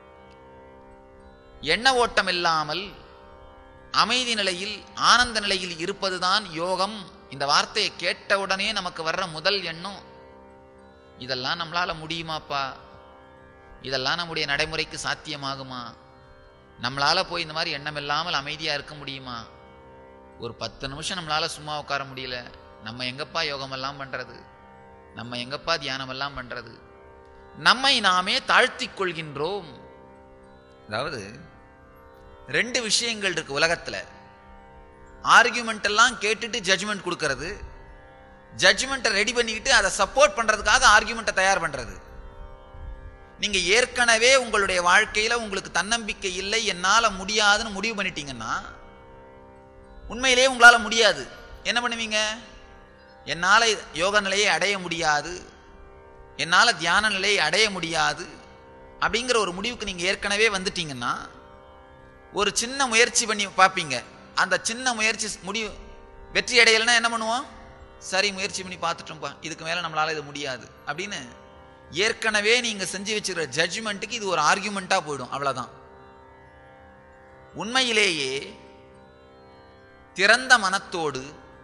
எண்ண ஓட்டம் இல்லாமல் அமைதி நிலையில் ஆனந்த நிலையில் இருப்பதுதான் யோகம் இந்த வார்த்தையை கேட்டவுடனே நமக்கு வர்ற முதல் எண்ணம் இதெல்லாம் நம்மளால முடியுமாப்பா இதெல்லாம் நம்முடைய நடைமுறைக்கு சாத்தியமாகுமா நம்மளால போய் இந்த மாதிரி எண்ணம் இல்லாமல் அமைதியா இருக்க முடியுமா ஒரு பத்து நிமிஷம் நம்மளால சும்மா உட்கார முடியல நம்ம எங்கப்பா யோகம் எல்லாம் பண்றது நம்ம எங்கப்பா தியானம் எல்லாம் பண்றது நம்மை நாமே தாழ்த்திக் கொள்கின்றோம் அதாவது ரெண்டு விஷயங்கள் இருக்கு உலகத்துல ஆர்கியூமெண்ட் எல்லாம் கேட்டுட்டு ஜட்ஜ்மெண்ட் கொடுக்கறது ஜட்ஜ்மெண்ட்டை ரெடி பண்ணிக்கிட்டு அதை சப்போர்ட் பண்றதுக்காக ஆர்கியூமெண்ட்டை தயார் பண்றது நீங்க ஏற்கனவே உங்களுடைய வாழ்க்கையில உங்களுக்கு தன்னம்பிக்கை இல்லை என்னால முடியாதுன்னு முடிவு பண்ணிட்டீங்கன்னா உண்மையிலேயே உங்களால முடியாது என்ன பண்ணுவீங்க என்னால யோக நிலையை அடைய முடியாது என்னால தியான நிலையை அடைய முடியாது அப்படிங்கிற ஒரு முடிவுக்கு நீங்க ஏற்கனவே வந்துட்டீங்கன்னா ஒரு சின்ன முயற்சி பண்ணி பார்ப்பீங்க அந்த சின்ன முயற்சி முடிவு வெற்றி அடையலைன்னா என்ன பண்ணுவோம் சரி முயற்சி பண்ணி பார்த்துட்டோம்ப்பா இதுக்கு மேல நம்மளால இது முடியாது அப்படின்னு ஏற்கனவே நீங்க செஞ்சு வச்சிருக்கிற ஜட்ஜ்மெண்ட்டுக்கு இது ஒரு ஆர்கியூமெண்ட்டா போயிடும் அவ்வளவுதான் உண்மையிலேயே திறந்த மனத்தோடு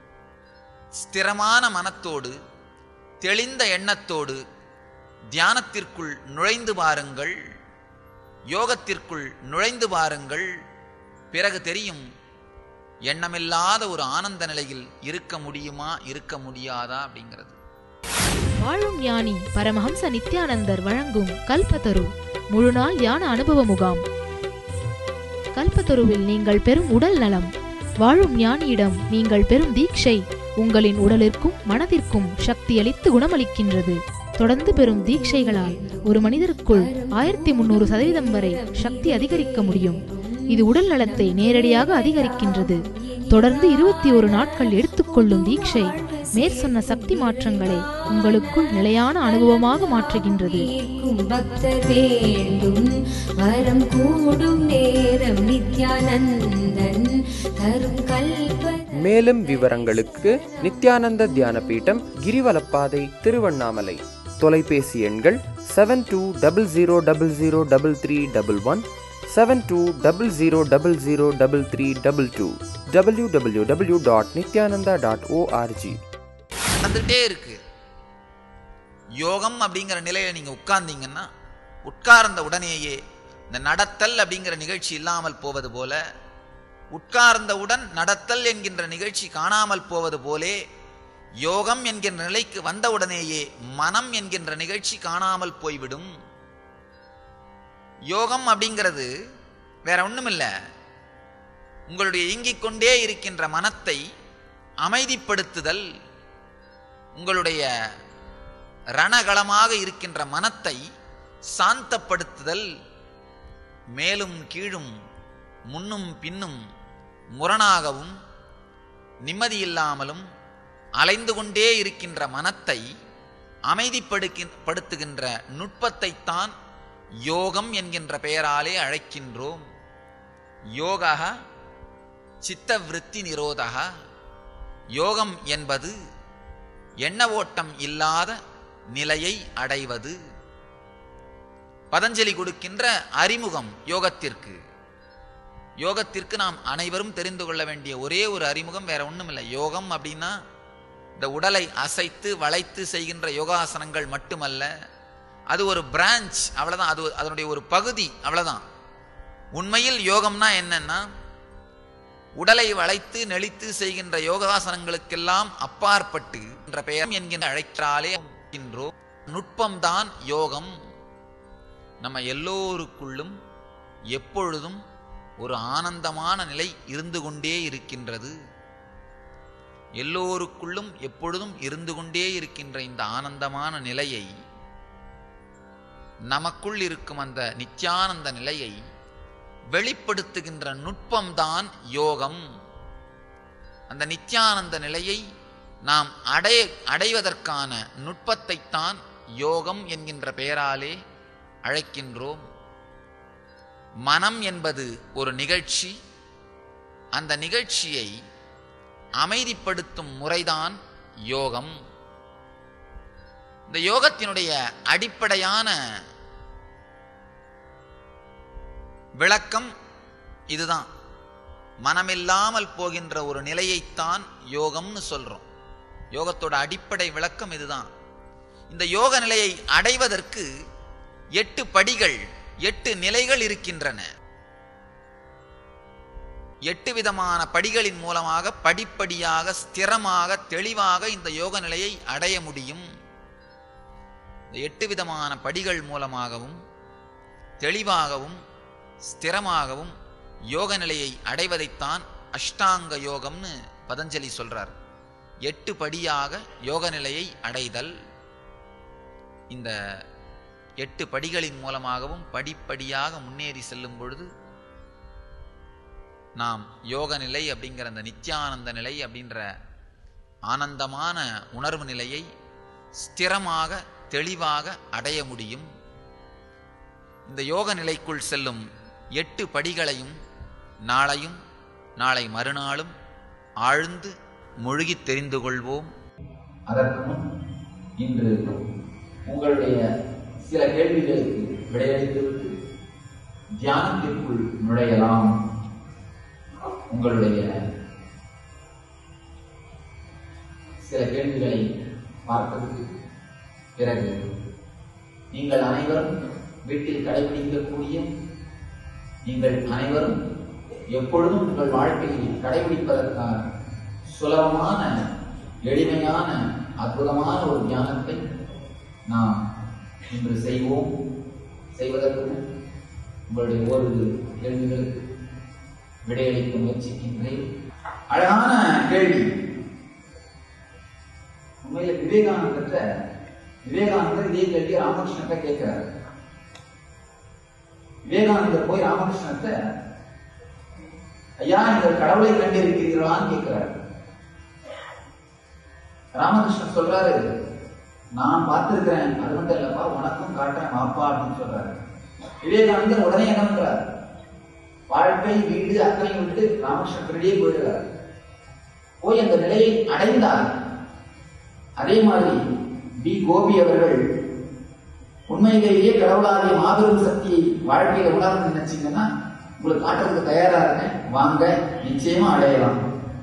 ஸ்திரமான மனத்தோடு தெளிந்த எண்ணத்தோடு தியானத்திற்குள் நுழைந்து பாருங்கள் யோகத்திற்குள் நுழைந்து பாருங்கள் பிறகு தெரியும் எண்ணமில்லாத ஒரு ஆனந்த நிலையில் இருக்க முடியுமா இருக்க முடியாதா அப்படிங்கிறது வாழும் ஞானி பரமஹம்ச நித்யானந்தர் வழங்கும் கல்பத்தரு முழுநாள் தியான அனுபவ முகாம் கல்பத்தருவில் நீங்கள் பெறும் உடல் நலம் வாழும் ஞானியிடம் நீங்கள் பெறும் தீட்சை உங்களின் உடலிற்கும் மனதிற்கும் சக்தியளித்து குணமளிக்கின்றது தொடர்ந்து பெறும் தீட்சைகளால் ஒரு மனிதருக்குள் ஆயிரத்தி முன்னூறு சதவீதம் வரை சக்தி அதிகரிக்க முடியும் இது உடல் நலத்தை நேரடியாக அதிகரிக்கின்றது தொடர்ந்து இருபத்தி ஒரு நாட்கள் எடுத்துக்கொள்ளும் தீட்சை மேற்சொன்ன சக்தி மாற்றங்களை உங்களுக்குள் நிலையான அனுபவமாக மாற்றுகின்றது ஈர்க்கும் பக்தர் வேண்டும் வரம் கூடும் நேரம் நித்யானந்தன் தரும் கல்ப மேலும் விவரங்களுக்கு நித்யானந்த தியான பீடம் கிரிவலப்பாதை திருவண்ணாமலை தொலைபேசி எண்கள் seven two double zero double zero double three double one seven two double zero double zero double three double two W W W dot Nithyananda dot ORG நடந்துகிட்டே இருக்கு யோகம் அப்படிங்கிற நிலையில நீங்க உட்கார்ந்தீங்கன்னா உட்கார்ந்த உடனேயே இந்த நடத்தல் அப்படிங்கிற நிகழ்ச்சி இல்லாமல் போவது போல உட்கார்ந்தவுடன் நடத்தல் என்கின்ற நிகழ்ச்சி காணாமல் போவது போலே யோகம் என்கின்ற நிலைக்கு வந்தவுடனேயே மனம் என்கின்ற நிகழ்ச்சி காணாமல் போய்விடும் யோகம் அப்படிங்கிறது வேற ஒண்ணுமில்ல உங்களுடைய இயங்கிக் கொண்டே இருக்கின்ற மனத்தை அமைதிப்படுத்துதல் உங்களுடைய ரணகளமாக இருக்கின்ற மனத்தை சாந்தப்படுத்துதல் மேலும் கீழும் முன்னும் பின்னும் முரணாகவும் நிம்மதியில்லாமலும் அலைந்து கொண்டே இருக்கின்ற மனத்தை அமைதிப்படுக்கி- படுத்துகின்ற நுட்பத்தைத்தான் யோகம் என்கின்ற பெயராலே அழைக்கின்றோம் யோகா சித்தவிருத்தி நிரோதக யோகம் என்பது எண்ண ஓட்டம் இல்லாத நிலையை அடைவது பதஞ்சலி கொடுக்கின்ற அறிமுகம் யோகத்திற்கு யோகத்திற்கு நாம் அனைவரும் தெரிந்து கொள்ள வேண்டிய ஒரே ஒரு அறிமுகம் வேற ஒண்ணும் இல்லை யோகம் அப்படின்னா இந்த உடலை அசைத்து வளைத்து செய்கின்ற யோகாசனங்கள் மட்டுமல்ல அது ஒரு பிரான்ச் அவ்வளவுதான் அது அதனுடைய ஒரு பகுதி அவ்வளவுதான் உண்மையில் யோகம்னா என்னன்னா உடலை வளைத்து நெளித்து செய்கின்ற யோகாசனங்களுக்கெல்லாம் அப்பாற்பட்டு என்ற பெயர் என்கின்ற அழைத்தாலே இருக்கின்றோம் நுட்பம்தான் யோகம் நம்ம எல்லோருக்குள்ளும் எப்பொழுதும் ஒரு ஆனந்தமான நிலை இருந்து கொண்டே இருக்கின்றது எல்லோருக்குள்ளும் எப்பொழுதும் இருந்து கொண்டே இருக்கின்ற இந்த ஆனந்தமான நிலையை நமக்குள் இருக்கும் அந்த நித்யானந்த நிலையை வெளிப்படுத்துகின்ற நுட்பம்தான் யோகம் அந்த நித்யானந்த நிலையை நாம் அடைய அடைவதற்கான நுட்பத்தைத்தான் யோகம் என்கின்ற பெயராலே அழைக்கின்றோம் மனம் என்பது ஒரு நிகழ்ச்சி அந்த நிகழ்ச்சியை அமைதிப்படுத்தும் முறைதான் யோகம் இந்த யோகத்தினுடைய அடிப்படையான விளக்கம் இதுதான் மனமில்லாமல் போகின்ற ஒரு நிலையைத்தான் யோகம்னு சொல்றோம் யோகத்தோட அடிப்படை விளக்கம் இதுதான் இந்த யோக நிலையை அடைவதற்கு எட்டு படிகள் எட்டு நிலைகள் இருக்கின்றன எட்டு விதமான படிகளின் மூலமாக படிப்படியாக ஸ்திரமாக தெளிவாக இந்த யோக நிலையை அடைய முடியும் இந்த எட்டு விதமான படிகள் மூலமாகவும் தெளிவாகவும் ஸ்திரமாகவும் யோக நிலையை அடைவதைத்தான் அஷ்டாங்க யோகம்னு பதஞ்சலி சொல்றார் எட்டு படியாக யோக நிலையை அடைதல் இந்த எட்டு படிகளின் மூலமாகவும் படிப்படியாக முன்னேறி செல்லும் பொழுது நாம் யோக நிலை அப்படிங்கிற அந்த நித்யானந்த நிலை அப்படின்ற ஆனந்தமான உணர்வு நிலையை ஸ்திரமாக தெளிவாக அடைய முடியும் இந்த யோக நிலைக்குள் செல்லும் எட்டு படிகளையும் நாளையும் நாளை மறுநாளும் ஆழ்ந்து முழுகி தெரிந்து கொள்வோம் அதற்கு முன் இன்று உங்களுடைய சில கேள்விகளுக்கு விடையளித்துவிட்டு தியானத்திற்குள் நுழையலாம் உங்களுடைய சில கேள்விகளை பார்த்ததுக்கு பிறகு நீங்கள் அனைவரும் வீட்டில் கடைபிடிக்கக்கூடிய நீங்கள் அனைவரும் எப்பொழுதும் உங்கள் வாழ்க்கையில் கடைபிடிப்பதற்கான சுலபமான எளிமையான அற்புதமான ஒரு தியானத்தை நாம் இன்று செய்வோம் செய்வதற்கு முன் உங்களுடைய ஒரு கேள்விகளுக்கு விடையளிக்க முயற்சிக்கின்றேன் அழகான கேள்வி உண்மையில விவேகானந்தற்ற விவேகானந்தர் இதே கேள்வி ராமகிருஷ்ணத்தை கேட்கிறார் விவேகானந்தர் போய் ராமகிருஷ்ணத்தை ஐயா நீங்கள் கடவுளை கண்டிருக்கிறீர்களான்னு கேட்கிறார் ராமகிருஷ்ணன் சொல்றாரு நான் பார்த்திருக்கிறேன் அது மட்டும் இல்லப்பா உனக்கும் காட்டுறேன் வாப்பா அப்படின்னு சொல்றாரு விவேகானந்தர் உடனே என்ன பண்றார் வாழ்க்கை வீடு அத்தனையும் விட்டு ராமகிருஷ்ணத்திலேயே போயிடுறார் போய் அந்த நிலையை அடைந்தார் அதே மாதிரி பி கோபி அவர்கள் உண்மையிலேயே கடவுளாகிய மாபெரும் சக்தியை வாழ்க்கையில உணர்ந்து நினைச்சீங்கன்னா உங்களுக்கு காட்டுறதுக்கு தயாரா இருக்கேன் வாங்க நிச்சயமா அடையலாம்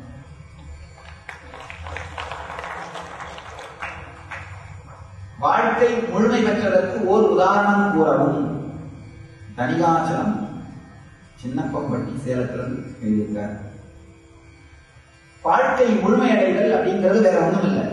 வாழ்க்கை முழுமை பெற்றதற்கு ஓர் உதாரணம் கூறவும் தனிகாச்சலம் சின்னப்பம்பட்டி சேலத்திலிருந்து எழுதியிருக்கார் வாழ்க்கை முழுமையடைதல் அப்படிங்கிறது வேற ஒண்ணும் இல்லை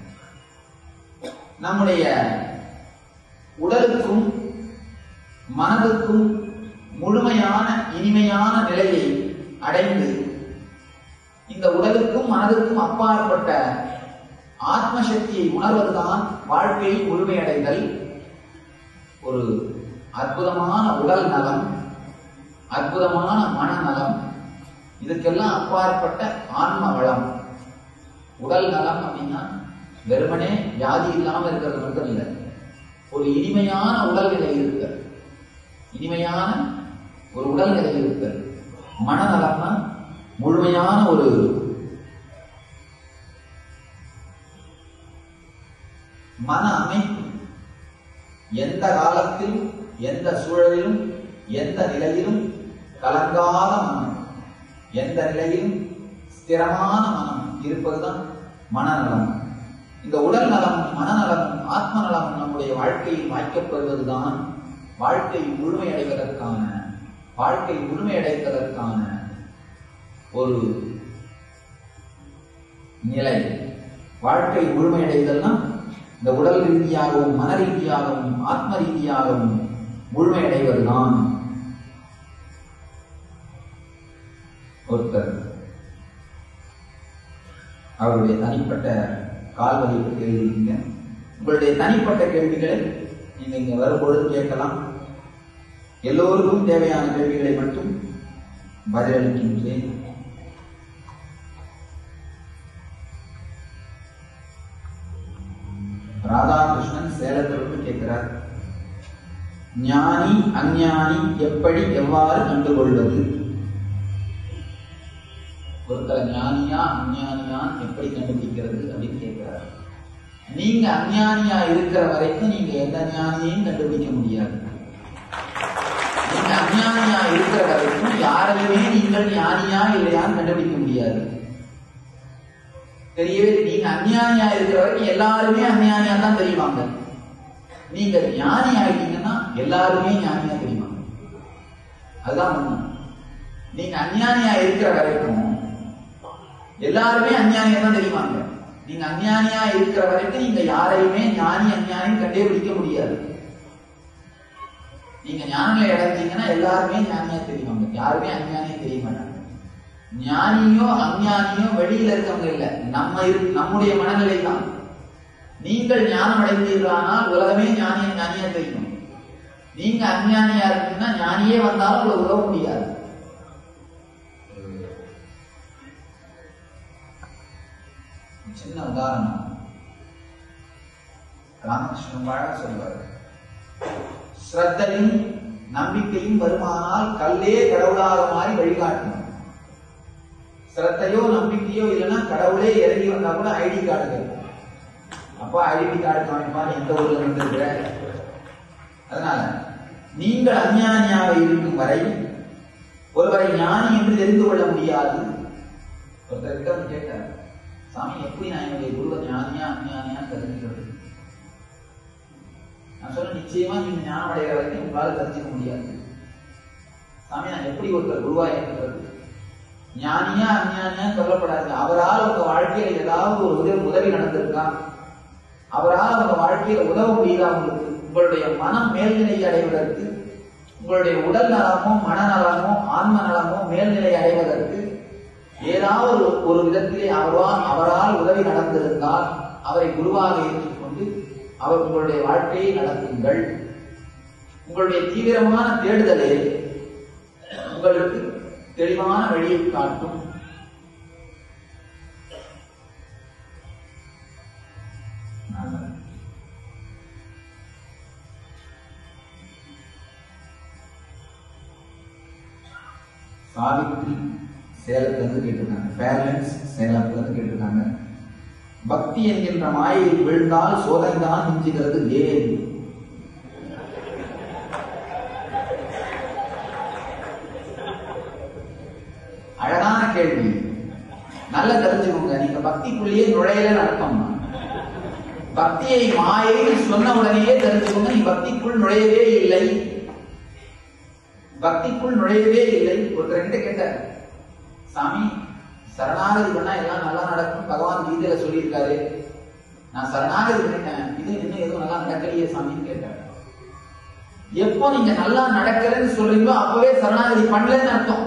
நம்முடைய உடலுக்கும் மனதுக்கும் முழுமையான இனிமையான நிலையை அடைந்து இந்த உடலுக்கும் மனதுக்கும் அப்பாற்பட்ட ஆத்ம சக்தியை உணர்வதுதான் வாழ்க்கையை முழுமையடைதல் ஒரு அற்புதமான உடல் நலம் அற்புதமான மனநலம் இதுக்கெல்லாம் அப்பாற்பட்ட ஆன்ம வளம் உடல் நலம் அப்படின்னா வெறுமனே வியாதி இல்லாம இருக்கிறது மட்டும் இல்லை ஒரு இனிமையான உடல்நிலை இருத்தல் இனிமையான ஒரு உடல்நிலை இருத்தல் மனநலம்னா முழுமையான ஒரு மன அமைப்பு எந்த காலத்திலும் எந்த சூழலிலும் எந்த நிலையிலும் கலங்காத மனம் எந்த நிலையிலும் ஸ்திரமான மனம் இருப்பதுதான் மனநலம் இந்த உடல் நலம் மனநலம் ஆத்ம நலம் நம்முடைய வாழ்க்கையில் வாய்க்கப்படுவதுதான் வாழ்க்கை முழுமையடைவதற்கான வாழ்க்கை முழுமையடைவதற்கான ஒரு நிலை வாழ்க்கை முழுமையடைதல்னா இந்த உடல் ரீதியாகவும் மன ரீதியாகவும் ஆத்ம ரீதியாகவும் முழுமையடைவதுதான் ஒருத்தர் அவருடைய தனிப்பட்ட கால்வதை பற்றி எழுதியிருக்கீங்க உங்களுடைய தனிப்பட்ட கேள்விகளை நீங்க இங்க வரும்பொழுது கேட்கலாம் எல்லோருக்கும் தேவையான கேள்விகளை மட்டும் பதிலளிக்கின்றேன் ராதாகிருஷ்ணன் சேலத்திலிருந்து கேட்கிறார் ஞானி அஞ்ஞானி எப்படி எவ்வாறு கண்டுகொள்வது ஒருத்தர் ஞானியா அஞ்ஞானியான்னு எப்படி கண்டுபிடிக்கிறது அப்படின்னு கேட்கிறார் நீங்க அஞ்ஞானியா இருக்கிற வரைக்கும் நீங்க எந்த ஞானியையும் கண்டுபிடிக்க முடியாது நீங்க அஞ்ஞானியா இருக்கிற வரைக்கும் யாரையுமே நீங்கள் ஞானியா இல்லையான்னு கண்டுபிடிக்க முடியாது தெரியவே நீங்க அஞ்ஞானியா இருக்கிற வரைக்கும் எல்லாருமே அஞ்ஞானியா தான் தெரியுவாங்க நீங்க ஞானி ஆயிட்டீங்கன்னா எல்லாருமே ஞானியா தெரியுவாங்க அதுதான் உண்மை நீங்க அஞ்ஞானியா இருக்கிற வரைக்கும் எல்லாருமே அஞ்ஞானியா தான் தெரியுவாங்க நீங்க அஞ்ஞானியா இருக்கிற வரைக்கும் நீங்க யாரையுமே ஞானி அஞ்ஞானி கண்டே பிடிக்க முடியாது நீங்க ஞானில அடைஞ்சீங்கன்னா எல்லாருமே ஞானியா தெரியுவாங்க யாருமே அஞ்ஞானியா தெரிய மாட்டாங்க ஞானியோ அஞ்ஞானியோ வெளியில இருக்கவங்க இல்ல நம்ம இரு நம்முடைய மனநிலை தான் நீங்கள் ஞானம் அடைந்தீர்களானால் உலகமே ஞானிய ஞானியா தெரியும் நீங்க அஞ்ஞானியா இருக்கீங்கன்னா ஞானியே வந்தாலும் உங்களை உதவ முடியாது சின்ன உதாரணம் ராமகிருஷ்ணன் வாழ சொல்வார் ஸ்ரத்தையும் நம்பிக்கையும் வருமானால் கல்லே கடவுளாக மாறி வழிகாட்டணும் ஸ்ரத்தையோ நம்பிக்கையோ இல்லைன்னா கடவுளே இறங்கி வந்தா கூட ஐடி கார்டு கேட்கும் அப்பா ஐடி கார்டு காமிப்பான் எந்த ஊர்ல வந்திருக்கிற அதனால நீங்கள் அஞ்ஞானியாக இருக்கும் வரை ஒருவரை ஞானி என்று தெரிந்து கொள்ள முடியாது ஒருத்தர் வந்து கேட்டார் சாமி எப்படி நான் என்னுடைய குருவை ஞானியா அஞ்ஞானியா தெரிஞ்சுக்கிறது நான் சொல்ல நிச்சயமா நீங்க ஞானம் அடைகிற வரைக்கும் உங்களால தெரிஞ்சுக்க முடியாது சாமி நான் எப்படி ஒருத்தர் குருவா இருக்கிறது ஞானியா அஞ்ஞானியா சொல்லப்படாது அவரால் உங்க வாழ்க்கையில ஏதாவது ஒரு உதவி உதவி நடந்திருக்கா அவரால் உங்க வாழ்க்கையில உதவ முடியுதா உங்களுக்கு உங்களுடைய மனம் மேல்நிலை அடைவதற்கு உங்களுடைய உடல் நலமோ மனநலமோ ஆன்ம நலமோ மேல்நிலை அடைவதற்கு ஏதாவது ஒரு- ஒரு விதத்திலே அவரால் அவரால் உதவி நடந்திருந்தால் அவரை குருவாக ஏற்றுக்கொண்டு அவர் உங்களுடைய வாழ்க்கையை நடத்துங்கள் உங்களுடைய தீவிரமான தேடுதலே உங்களுக்கு தெளிவான வழியை காட்டும் சாவித்ரி சேலத்துல இருந்து கேட்டிருக்காங்க பேரண்ட்ஸ் சேலத்துல இருந்து கேட்டிருக்காங்க பக்தி என்கின்ற மாயையில் விழுந்தால் சோதனைதான் மிஞ்சுகிறது ஏன் அழகான கேள்வி நல்லா தெரிஞ்சுக்கோங்க நீங்க பக்திக்குள்ளேயே நுழையலன்னு அர்த்தம் பக்தியை மாயைன்னு சொன்ன உடனேயே தெரிஞ்சுக்கோங்க நீ பக்திக்குள் நுழையவே இல்லை பக்திக்குள் நுழையவே இல்லை ஒருத்தர் கிட்ட கேட்டார் சாமி சரணாகதி பண்ணா எல்லாம் நல்லா நடக்கும் பகவான் கீதையில சொல்லியிருக்காரு நான் சரணாகதி பண்ணிட்டேன் இது இன்னும் எதுவும் நல்லா நடக்கலையே சாமின்னு கேட்டார் எப்போ நீங்க நல்லா நடக்கலன்னு சொல்றீங்களோ அப்பவே சரணாகதி பண்ணலன்னு அர்த்தம்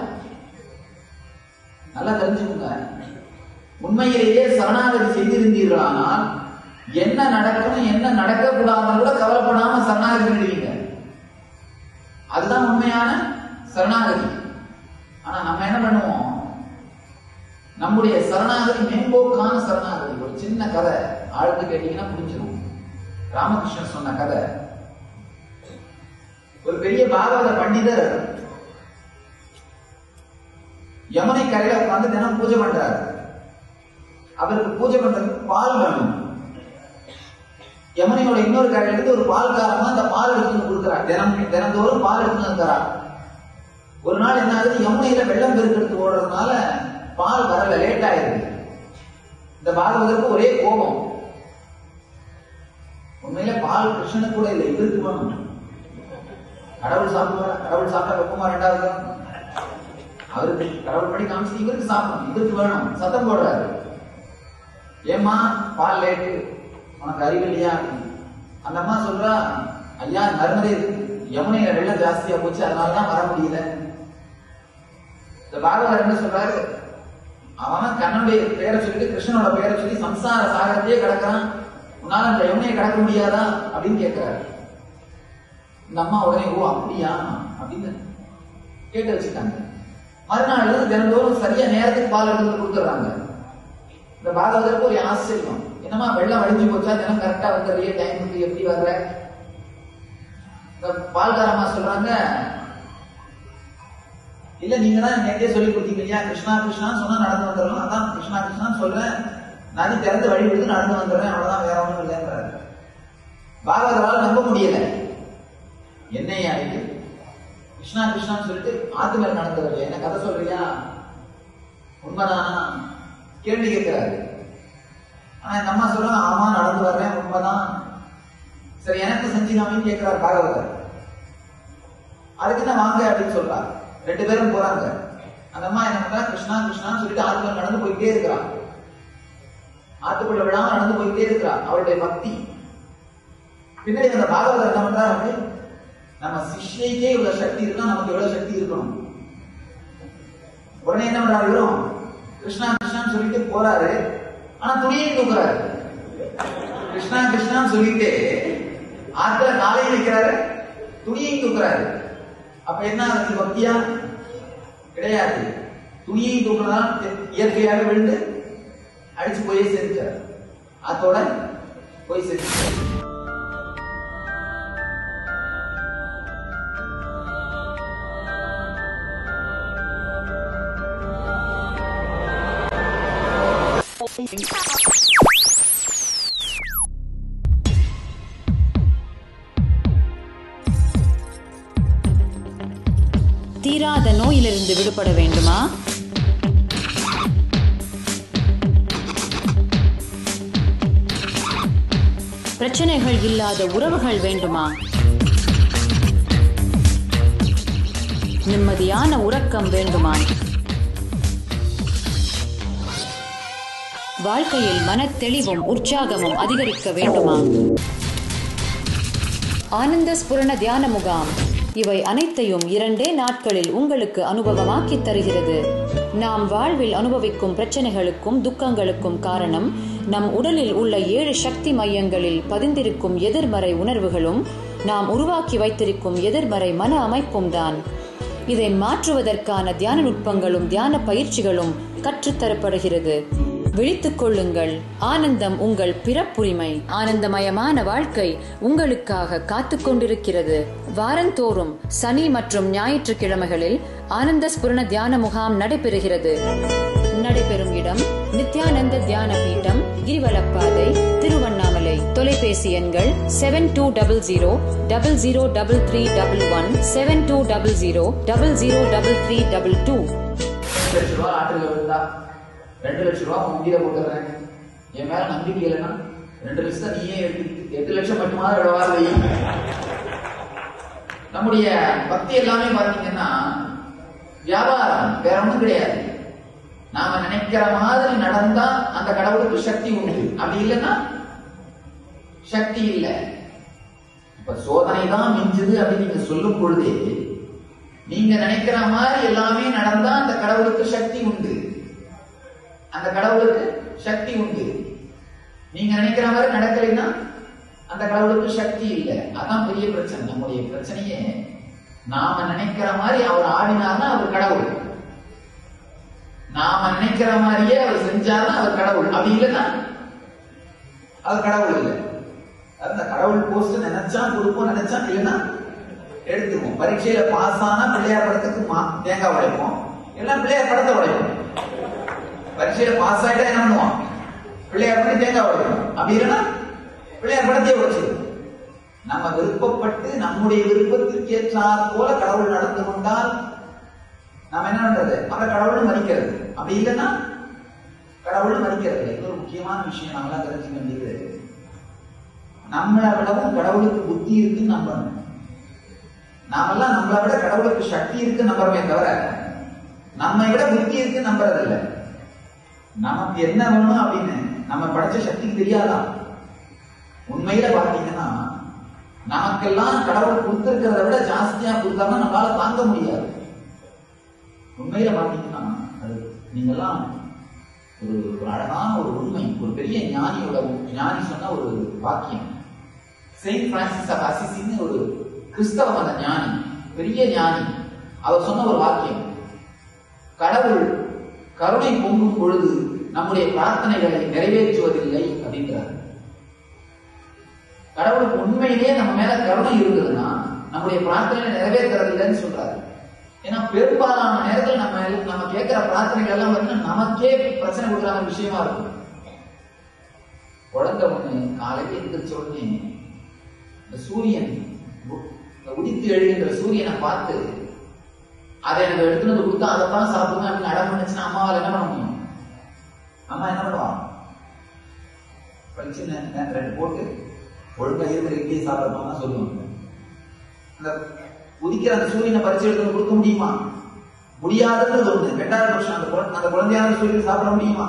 நல்லா தெரிஞ்சுக்கோங்க உண்மையிலேயே சரணாகதி செய்திருந்தீர்களானால் என்ன நடக்கணும் என்ன நடக்கக்கூடாதுன்னு கூட கவலைப்படாம சரணாகதி பண்ணிடுவீங்க அதுதான் உண்மையான சரணாகதி ஆனா நம்ம என்ன பண்ணுவோம் நம்முடைய சரணாகதி மேம்போக்கான சரணாகதி ஒரு சின்ன கதை ஆழ்ந்து கேட்டீங்கன்னா புரிஞ்சிடும் ராமகிருஷ்ணன் சொன்ன கதை ஒரு பெரிய பாகவத பண்டிதர் யமுனை கரையில உட்கார்ந்து தினம் பூஜை பண்றாரு அவருக்கு பூஜை பண்றதுக்கு பால் வேணும் யமுனையோட இன்னொரு கரையில இருந்து ஒரு பால் காரமா அந்த பால் எடுத்து வந்து கொடுக்குறார் தினம் தினந்தோறும் பால் எடுத்து வந்து தரார் ஒரு நாள் என்ன ஆகுது யமுனையில வெள்ளம் பெருக்கெடுத்து ஓடுறதுனால பால் வரல லேட் ஆயிருது இந்த பாகவதற்கு ஒரே கோபம் உண்மையில பால் கிருஷ்ணனுக்கு கூட இல்லை இவருக்கு வேணும் கடவுள் சாப்பிடுவாரா கடவுள் சாப்பிட்டா வெப்பமா ரெண்டாவது தான். அவருக்கு கடவுள் படி காமிச்சு இவருக்கு சாப்பிடணும் இவருக்கு வேணும் சத்தம் போடுறாரு ஏம்மா பால் லேட்டு உனக்கு அறிவு இல்லையா அந்த அம்மா சொல்றா ஐயா நர்மதை யமுனையில வெள்ளம் ஜாஸ்தியா போச்சு அதனால தான் வர முடியல இந்த பாகவதர் என்ன சொல்றாரு அவன் கண்ணனுடைய பேரை சொல்லிட்டு கிருஷ்ணனோட பேரை சொல்லி சம்சார சாகரத்தையே கிடக்கிறான் உன்னால அந்த யமுனையை கடக்க முடியாதா அப்படின்னு கேட்கிறாரு இந்த அம்மா உடனே ஓ அப்படியா அப்படின்னு கேட்டு வச்சுட்டாங்க மறுநாள் தினந்தோறும் சரியா நேரத்துக்கு பால் எடுத்து வந்து கொடுத்துட்றாங்க இந்த பாகவதற்கு ஒரு ஆச்சரியம் என்னமா வெள்ளம் வடிஞ்சு போச்சா தினம் கரெக்டா வந்துடுறிய டைமுக்கு எப்படி வர்ற இந்த பால்காரம்மா சொல்றாங்க இல்ல நீங்க தான் நேற்றே சொல்லி கொடுத்தீங்க இல்லையா கிருஷ்ணா கிருஷ்ணா சொன்னா நடந்து வந்துடலாம் அதான் கிருஷ்ணா கிருஷ்ணா சொல்றேன் நதி திறந்து வழி விடுத்து நடந்து வந்துடுறேன் அவ்வளவுதான் வேற ஒண்ணும் இல்லைன்றாரு பாகவதரால் நம்ப முடியல என்னையா இது கிருஷ்ணா கிருஷ்ணான்னு சொல்லிட்டு ஆத்து மேல நடந்து வரலையா என்ன கதை சொல்றியா உண்மைதானா கேள்வி கேட்கிறாரு ஆனா இந்த அம்மா சொல்றாங்க ஆமா நடந்து வர்றேன் உண்மைதான் சரி எனக்கு செஞ்சினாமின்னு கேட்கிறார் பாகவதர் அதுக்கு என்ன வாங்க அப்படின்னு சொல்றாரு ரெண்டு பேரும் போறாங்க அந்த அம்மா என்ன பண்றா கிருஷ்ணா கிருஷ்ணான்னு சொல்லிட்டு ஆத்துல நடந்து போயிட்டே இருக்கிறா ஆத்துக்குள்ள விழாம நடந்து போயிட்டே இருக்கிறா அவருடைய பக்தி பின்னாடி அந்த பாகவதர் என்ன பண்றாரு நம்ம சிஷ்யைக்கே இவ்வளவு சக்தி இருக்கா நமக்கு எவ்வளவு சக்தி இருக்கணும் உடனே என்ன பண்றாரு இவரும் கிருஷ்ணா கிருஷ்ணான்னு சொல்லிட்டு போறாரு ஆனா துணியை தூக்குறாரு கிருஷ்ணா கிருஷ்ணான்னு சொல்லிட்டு ஆத்துல காலையில் நிற்கிறாரு துணியையும் தூக்குறாரு அப்ப என்ன அது பக்தியா கிடையாது துணியை தூக்குறதால் இயற்கையாக விழுந்து அடிச்சு போய் சேர்த்தார் அதோட போய் சேர்த்தார் தீராத நோயிலிருந்து விடுபட வேண்டுமா பிரச்சனைகள் இல்லாத உறவுகள் வேண்டுமா நிம்மதியான உறக்கம் வேண்டுமா வாழ்க்கையில் மனத்தெளிவும் உற்சாகமும் அதிகரிக்க வேண்டுமா ஆனந்த ஸ்புரண தியான முகாம் இவை அனைத்தையும் இரண்டே நாட்களில் உங்களுக்கு அனுபவமாக்கித் தருகிறது நாம் வாழ்வில் அனுபவிக்கும் பிரச்சனைகளுக்கும் துக்கங்களுக்கும் காரணம் நம் உடலில் உள்ள ஏழு சக்தி மையங்களில் பதிந்திருக்கும் எதிர்மறை உணர்வுகளும் நாம் உருவாக்கி வைத்திருக்கும் எதிர்மறை மன அமைப்பும் தான் இதை மாற்றுவதற்கான தியான நுட்பங்களும் தியான பயிற்சிகளும் கற்றுத்தரப்படுகிறது விழித்துக் கொள்ளுங்கள் ஆனந்தம் உங்கள் பிறப்புரிமை ஆனந்தமயமான வாழ்க்கை உங்களுக்காக காத்துக் கொண்டிருக்கிறது வாரந்தோறும் சனி மற்றும் ஞாயிற்றுக்கிழமைகளில் ஆனந்த ஸ்புரண தியான முகாம் நடைபெறுகிறது நடைபெறும் இடம் நித்யானந்த தியான பீட்டம் கிரிவலப்பாதை திருவண்ணாமலை தொலைபேசி எண்கள் seven two double zero double zero double three double one seven two double zero double zero double three double two ரெண்டு லட்ச ரூபா ஆட்டுல விழுந்தா ரெண்டு லட்ச ரூபா வங்கியில போட்டுறேன் என் மேல நம்பிக்கை இல்லைன்னா ரெண்டு லட்சத்தை நீயே எட்டு எட்டு லட்சம் மட்டுமா விடவா வை நம்முடைய பக்தி எல்லாமே பாத்தீங்கன்னா வியாபாரம் வேற ஒண்ணும் கிடையாது நாம நினைக்கிற மாதிரி நடந்தா அந்த கடவுளுக்கு சக்தி உண்டு அப்படி இல்லைன்னா சக்தி இல்லை இப்ப சோதனை தான் மிஞ்சுது அப்படின்னு நீங்க சொல்லும் பொழுதே நீங்க நினைக்கிற மாதிரி எல்லாமே நடந்தா அந்த கடவுளுக்கு சக்தி உண்டு அந்த கடவுளுக்கு சக்தி உண்டு நீங்க நினைக்கிற மாதிரி நடக்கலைன்னா அந்த கடவுளுக்கு சக்தி இல்லை அதான் பெரிய பிரச்சனை நம்முடைய பிரச்சனையே நாம நினைக்கிற மாதிரி அவர் ஆடினார்னா அவர் கடவுள் நாம நினைக்கிற மாதிரியே அவர் செஞ்சார்னா அவர் கடவுள் அப்படி இல்லைன்னா அவர் கடவுள் இல்லை அந்த கடவுள் போஸ்ட் நினைச்சா கொடுப்போம் நினைச்சா இல்லைன்னா எடுத்துக்குவோம் பரீட்சையில பாஸ் ஆனா பிள்ளையார் படத்துக்கு மா தேங்காய் உடைப்போம் எல்லாம் பிள்ளையார் படத்தை உடைப்போம் பரீட்சையில பாஸ் ஆயிட்டா என்ன பண்ணுவோம் பிள்ளையார் பண்ணி தேங்காய் உடைப்போம் அப்படி இல்லைன்னா பிள்ளையார் படத்தையே உடைச்சிடும் நம்ம விருப்பப்பட்டு நம்முடைய விருப்பத்திற்கு ஏற்றாற் போல கடவுள் நடந்து கொண்டால் நாம என்ன பண்றது அந்த கடவுள் மதிக்கிறது அப்படி இல்லைன்னா கடவுள் மதிக்கிறது இல்லை. இன்னொரு முக்கியமான விஷயம் நாமெல்லாம் தெரிஞ்சுக்க வேண்டியது நம்மளை விடவும் கடவுளுக்கு புத்தி இருக்குன்னு நம்பணும் நாமெல்லாம் நம்மளை விட கடவுளுக்கு சக்தி இருக்கு நம்புறோமே தவிர நம்மை விட புத்தி இருக்கு நம்புறது இல்ல நமக்கு என்ன வேணும் அப்படின்னு நம்ம படைச்ச சக்திக்கு தெரியாதா உண்மையில பாத்தீங்கன்னா நமக்கெல்லாம் கடவுள் கொடுத்திருக்கிறத விட ஜாஸ்தியா கொடுத்தாங்கன்னா நம்மளால தாங்க முடியாது உண்மையில பாத்தீங்கன்னா அது நீங்கெல்லாம் ஒரு ஒரு அழகான ஒரு உண்மை ஒரு பெரிய ஞானியோட ஞானி சொன்ன ஒரு வாக்கியம் செயின்ட் பிரான்சிஸ் ஆஃப் அசிசின்னு ஒரு கிறிஸ்தவ மத ஞானி பெரிய ஞானி அவர் சொன்ன ஒரு வாக்கியம் கடவுள் கருணை பொங்கும் பொழுது நம்முடைய பிரார்த்தனைகளை நிறைவேற்றுவதில்லை அப்படின்றார் கடவுளுக்கு உண்மையிலேயே நம்ம மேல கருணை இருந்ததுன்னா நம்முடைய பிரார்த்தனை நிறைவேற்றுறதில்லைன்னு சொல்றாரு ஏன்னா பெரும்பாலான நேரத்தில் நம்ம நம்ம கேட்கிற பிரார்த்தனைகள் எல்லாம் வந்து நமக்கே பிரச்சனை கொடுக்குற மாதிரி விஷயமா இருக்கும் குழந்தை ஒண்ணு காலையில எந்திரிச்ச உடனே இந்த சூரியன் உ- இந்த உதித்து எழுகின்ற சூரியனை பார்த்து அதை எனக்கு எடுத்துட்டு வந்து கொடுத்தா அதை தான் சாப்பிடுங்க அப்படின்னு அடம் பண்ணுச்சுன்னா அம்மாவால் என்ன பண்ண முடியும் அம்மா என்ன பண்ணுவா பளிச்சு ரெண்டு போட்டு ஒழுங்கா இருக்கிற இட்லி சாப்பிடணும்னா சொல்லுவாங்க அந்த உதிக்கிற அந்த சூரியனை பறிச்சு எடுத்து வந்து கொடுக்க முடியுமா முடியாதுன்றது ஒண்ணு ரெண்டாவது வருஷம் அந்த குழந்தை அந்த குழந்தையான சூரியன் சாப்பிட முடியுமா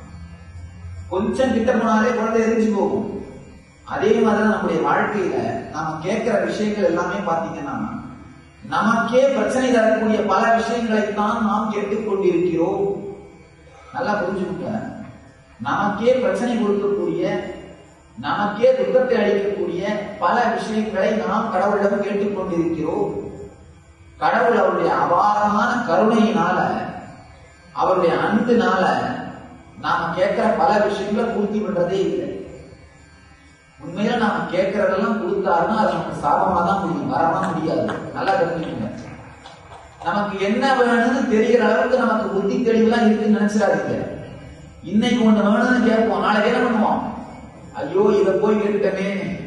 கொஞ்சம் கிட்ட போனாலே குழந்தை எரிஞ்சு போகும் அதே மாதிரிதான் நம்முடைய வாழ்க்கையில நாம கேட்கிற விஷயங்கள் எல்லாமே பாத்தீங்கன்னா நமக்கே பிரச்சனை தரக்கூடிய பல விஷயங்களைத்தான் நாம் கேட்டுக்கொண்டிருக்கிறோம் நல்லா புரிஞ்சுக்கோங்க நமக்கே பிரச்சனை கொடுக்கக்கூடிய நமக்கே துக்கத்தை அளிக்கக்கூடிய பல விஷயங்களை நாம் கடவுளிடம் கேட்டுக்கொண்டிருக்கிறோம் கடவுள் அவருடைய அபாரமான கருணையினால அவருடைய அன்பினால நாம கேட்கிற பல விஷயங்களை பூர்த்தி பண்றதே இல்லை உண்மையில நாம கேட்கறதெல்லாம் கொடுத்தாருன்னா அது நமக்கு சாபமா தான் முடியும் வரமா முடியாது நல்லா தெரிஞ்சுக்கோங்க நமக்கு என்ன வேணும்னு தெரிகிற அளவுக்கு நமக்கு புத்தி தெளிவுலாம் இருக்குன்னு நினைச்சிடாதீங்க இன்னைக்கு ஒண்ணு வேணும்னு கேட்போம் நாளைக்கு என்ன பண்ணுவோம் ஐயோ இத போய் கேட்டுட்டமே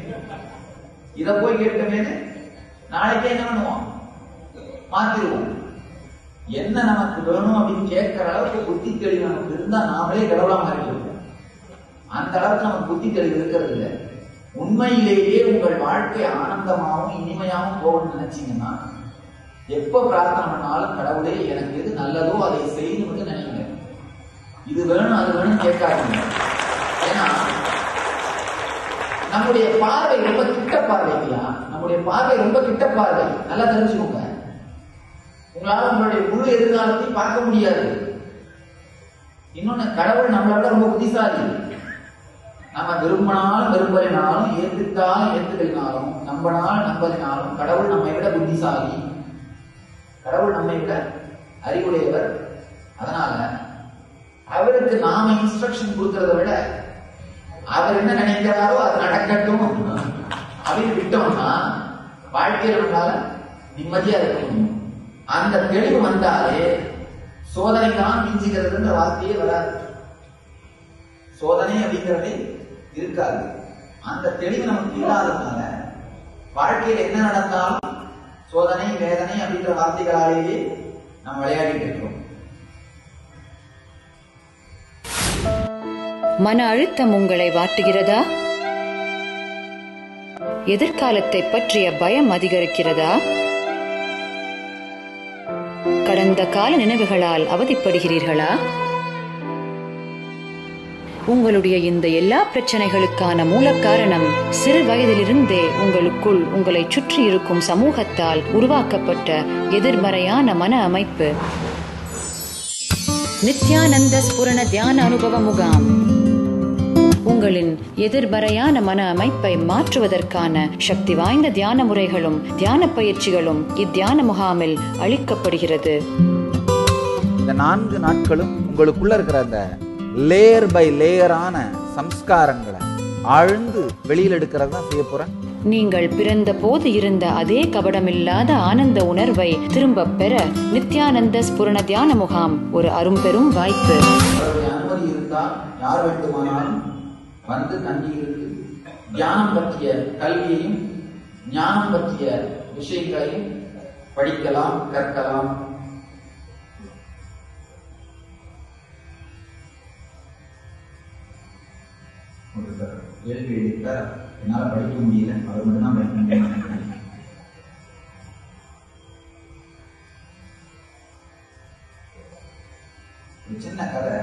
இத போய் கேட்டுட்டமேன்னு நாளைக்கே என்ன பண்ணுவோம் மாத்திருவோம் என்ன நமக்கு வேணும் அப்படின்னு கேட்கிற அளவுக்கு புத்தி தெளிவு நமக்கு இருந்தா நாமளே கடவுளா மாறிடுவோம் அந்த அளவுக்கு நமக்கு புத்தி தெளிவு இருக்கிறது இல்லை உண்மையிலேயே உங்கள் வாழ்க்கை ஆனந்தமாகவும் இனிமையாகவும் போகணும்னு நினைச்சீங்கன்னா எப்ப பிரார்த்தனை பண்ணாலும் கடவுளே எனக்கு எது நல்லதோ அதை செய்யணும் மட்டும் நினைங்க இது வேணும் அது வேணும் கேட்காதீங்க ஏன்னா நம்முடைய பார்வை ரொம்ப கிட்ட பார்வையா நம்முடைய பார்வை ரொம்ப கிட்ட பார்வை நல்லா தெரிஞ்சுக்கோங்க உங்களால உங்களுடைய முழு எதிர்காலத்தையும் பார்க்க முடியாது இன்னொன்னு கடவுள் நம்மளை விட ரொம்ப புத்திசாலி நம்ம விரும்பினாலும் விரும்பலினாலும் ஏத்துட்டாலும் ஏத்துக்கலினாலும் நம்பினாலும் நம்பலினாலும் கடவுள் நம்மை விட புத்திசாலி கடவுள் நம்மை விட அறிவுடையவர் அதனால அவருக்கு நாம இன்ஸ்ட்ரக்ஷன் கொடுக்கறத விட அவர் என்ன நினைக்கிறாரோ அது நடக்கட்டும் அப்படின்னு விட்டோம்னா வாழ்க்கையில நம்மளால நிம்மதியா இருக்க முடியும் அந்த தெளிவு வந்தாலே சோதனை தான் மிஞ்சுகிறதுன்ற வார்த்தையே வராது சோதனை அப்படிங்கிறதே இருக்காது அந்த தெளிவு நமக்கு இல்லாததுனால வாழ்க்கையில் என்ன நடந்தாலும் சோதனை வேதனை அப்படின்ற வார்த்தைகளாலேயே நாம் விளையாடிட்டு இருக்கிறோம் மன அழுத்தம் உங்களை வாட்டுகிறதா எதிர்காலத்தை பற்றிய பயம் அதிகரிக்கிறதா கடந்த கால நினைவுகளால் அவதிப்படுகிறீர்களா உங்களுடைய இந்த எல்லா பிரச்சனைகளுக்கான மூல காரணம் சிறு வயதிலிருந்தே உங்களுக்குள் உங்களை சுற்றி இருக்கும் சமூகத்தால் உருவாக்கப்பட்ட எதிர்மறையான மன அமைப்பு நித்யானந்த ஸ்புரண தியான அனுபவ முகாம் உங்களின் எதிர்மறையான மன அமைப்பை மாற்றுவதற்கான சக்தி வாய்ந்த தியான முறைகளும் தியான பயிற்சிகளும் இத்தியான முகாமில் அளிக்கப்படுகிறது இந்த நான்கு நாட்களும் உங்களுக்குள்ள இருக்கிற அந்த லேயர் பை லேயரான சம்ஸ்காரங்களை ஆழ்ந்து வெளியில் எடுக்கிறது தான் செய்ய போறேன் நீங்கள் பிறந்த போது இருந்த அதே கபடமில்லாத ஆனந்த உணர்வை திரும்ப பெற நித்யானந்த ஸ்புரண தியான முகாம் ஒரு அரும்பெரும் வாய்ப்பு அவருடைய அனுமதி இருந்தால் யார் வேண்டுமானாலும் வந்து தங்கி இருந்து தியானம் பற்றிய கல்வியையும் ஞானம் பற்றிய விஷயங்களையும் படிக்கலாம் கற்கலாம் ஒருத்தர் கேள்வி எழுத்தார் என்னால் படிக்க முடியல அவர் மட்டும்தான் படிக்க முடியும் ஒரு சின்ன கதை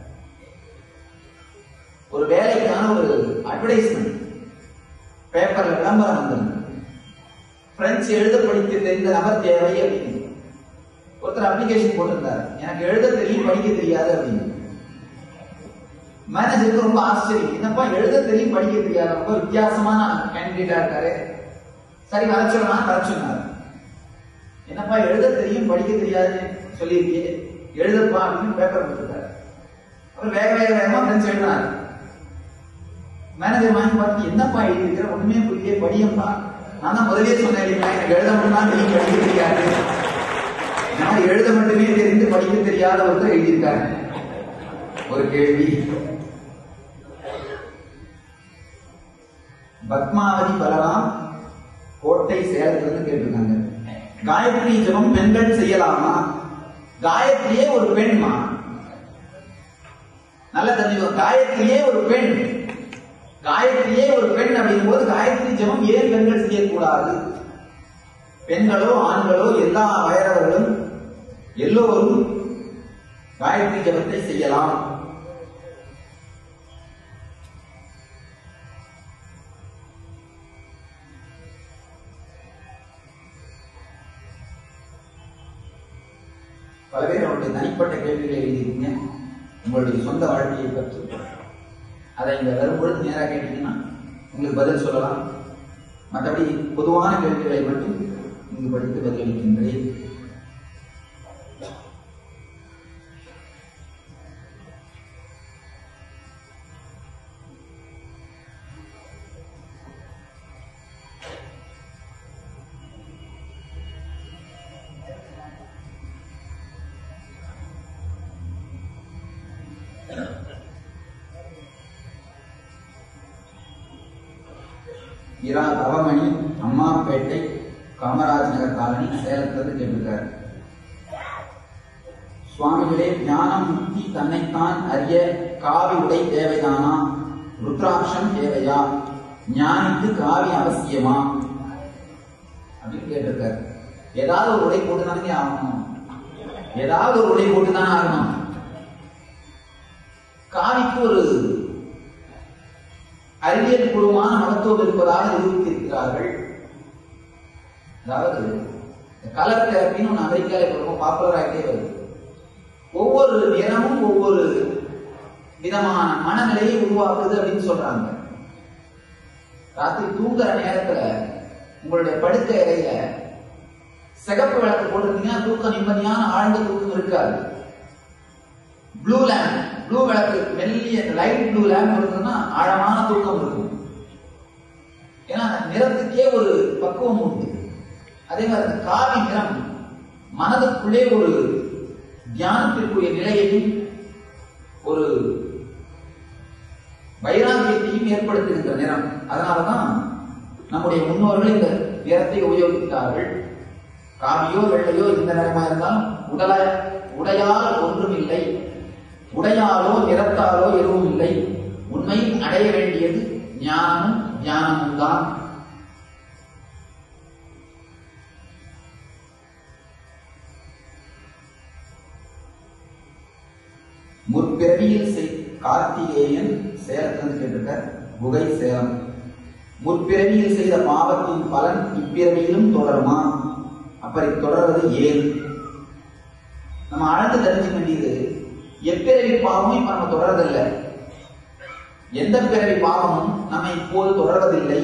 ஒரு வேலைக்கான ஒரு அட்வர்டைஸ்மெண்ட் பேப்பர்ல விளம்பரம் வந்திருக்கு பிரெஞ்சு எழுத படிக்க தெரிந்த நபர் தேவை அப்படின்னு ஒருத்தர் அப்ளிகேஷன் போட்டிருந்தார் எனக்கு எழுத தெரியும் படிக்க தெரியாது அப்படின்னு மேனேஜருக்கு ரொம்ப ஆச்சரியம் என்னப்பா எழுத தெரியும் படிக்க தெரியாது ரொம்ப வித்தியாசமான கேண்டிடேட்டா இருக்காரு சரி வர சொல்லலாம் வர சொன்னார் என்னப்பா எழுத தெரியும் படிக்க தெரியாது சொல்லியிருக்கே எழுதப்பா அப்படின்னு பேப்பர் கொடுத்துட்டாரு அவர் வேக வேக வேகமா ஃப்ரெண்ட்ஸ் எழுதினார் மேனேஜர் வாங்கி பார்த்து என்னப்பா எழுதியிருக்கிற ஒண்ணுமே புரியல படியப்பா நான் தான் முதலே சொன்னேன் இல்லைங்களா எனக்கு எழுத மட்டும் தான் தெரியும் படிக்க தெரியாது இந்த மாதிரி எழுத மட்டுமே தெரிந்து படிக்க தெரியாத ஒருத்தர் எழுதியிருக்காரு ஒரு கேள்வி பத்மாவதி பலராம் கோட்டை சேலத்திலிருந்து கேட்டிருக்காங்க காயத்ரி ஜபம் பெண்கள் செய்யலாமா காயத்ரியே ஒரு பெண்மா நல்ல தெரிஞ்சுக்கோ காயத்ரியே ஒரு பெண் காயத்ரியே ஒரு பெண் அப்படிங்கும் போது காயத்ரி ஜபம் ஏன் பெண்கள் செய்யக்கூடாது பெண்களோ ஆண்களோ எல்லா வயதவர்களும் எல்லோரும் காயத்ரி ஜபத்தை செய்யலாம் பல பேர் அவருடைய தனிப்பட்ட கேள்விகளை எழுதியிருக்கீங்க உங்களுடைய சொந்த வாழ்க்கையை பற்றி அதை இங்க வரும்பொழுது நேராக கேட்டீங்கன்னா உங்களுக்கு பதில் சொல்லலாம் மற்றபடி பொதுவான கேள்விகளை மட்டும் இங்கு படித்து பதிலளிக்கின்றேன் இரா தவமணி அம்மாப்பேட்டை காமராஜ் நகர் காலனி சேலத்திலிருந்து கேட்டிருக்காரு சுவாமிகளே ஞானம் முக்தி தன்னைத்தான் அறிய காவி உடை தேவைதானா ருத்ராட்சம் தேவையா ஞானிக்கு காவி அவசியமா அப்படின்னு கேட்டிருக்காரு ஏதாவது ஒரு உடை போட்டு தானே ஆகணும் ஏதாவது ஒரு உடை போட்டு தானே ஆகணும் காவிக்கு ஒரு அறிவியல் பூர்வமான மகத்துவம் இருப்பதாக நிரூபித்திருக்கிறார்கள் அதாவது கலர் தெரப்பின்னு ஒன்று அமெரிக்காவில் இப்போ ரொம்ப பாப்புலர் ஆகிட்டே வருது ஒவ்வொரு நிறமும் ஒவ்வொரு விதமான மனநிலையை உருவாக்குது அப்படின்னு சொல்றாங்க ராத்திரி தூங்குற நேரத்துல உங்களுடைய படுக்கை அறையில சிகப்பு விளக்கு போட்டிருந்தீங்கன்னா தூக்கம் நிம்மதியான ஆழ்ந்த தூக்கம் இருக்காது ப்ளூ லேம்ப் ப்ளூ விளக்கு மெல்லிய லைட் ப்ளூ லேம்ப் இருந்ததுன்னா ஆழமான தூக்கம் இருக்கும் ஏன்னா அந்த நிறத்துக்கே ஒரு பக்குவம் உண்டு அதே மாதிரி அந்த காவி நிறம் மனதுக்குள்ளே ஒரு தியானத்திற்குரிய நிலையையும் ஒரு வைராகியத்தையும் ஏற்படுத்துகின்ற நிறம் அதனாலதான் நம்முடைய முன்னோர்கள் இந்த நிறத்தை உபயோகித்தார்கள் காவியோ வெள்ளையோ இந்த நிறமா இருந்தாலும் உடல உடையால் ஒன்றும் இல்லை உடையாலோ நிறத்தாலோ எதுவும் இல்லை உண்மையில் அடைய வேண்டியது ஞானமும் ஞானமும் தான் முற்பிறவியில் செய் கார்த்திகேயன் சேலத்திலிருந்து கேட்டிருக்கார் குகை சேலம் முற்பிறவியில் செய்த பாவத்தின் பலன் இப்பிறவியிலும் தொடருமா அப்படி தொடர்வது ஏன் நம்ம ஆழ்ந்து தெரிஞ்சுக்க வேண்டியது எப்பிறவி பாவமும் இப்ப நம்ம தொடர்றதில்லை எந்த பிறவி பாவமும் நம்ம இப்போது தொடர்வதில்லை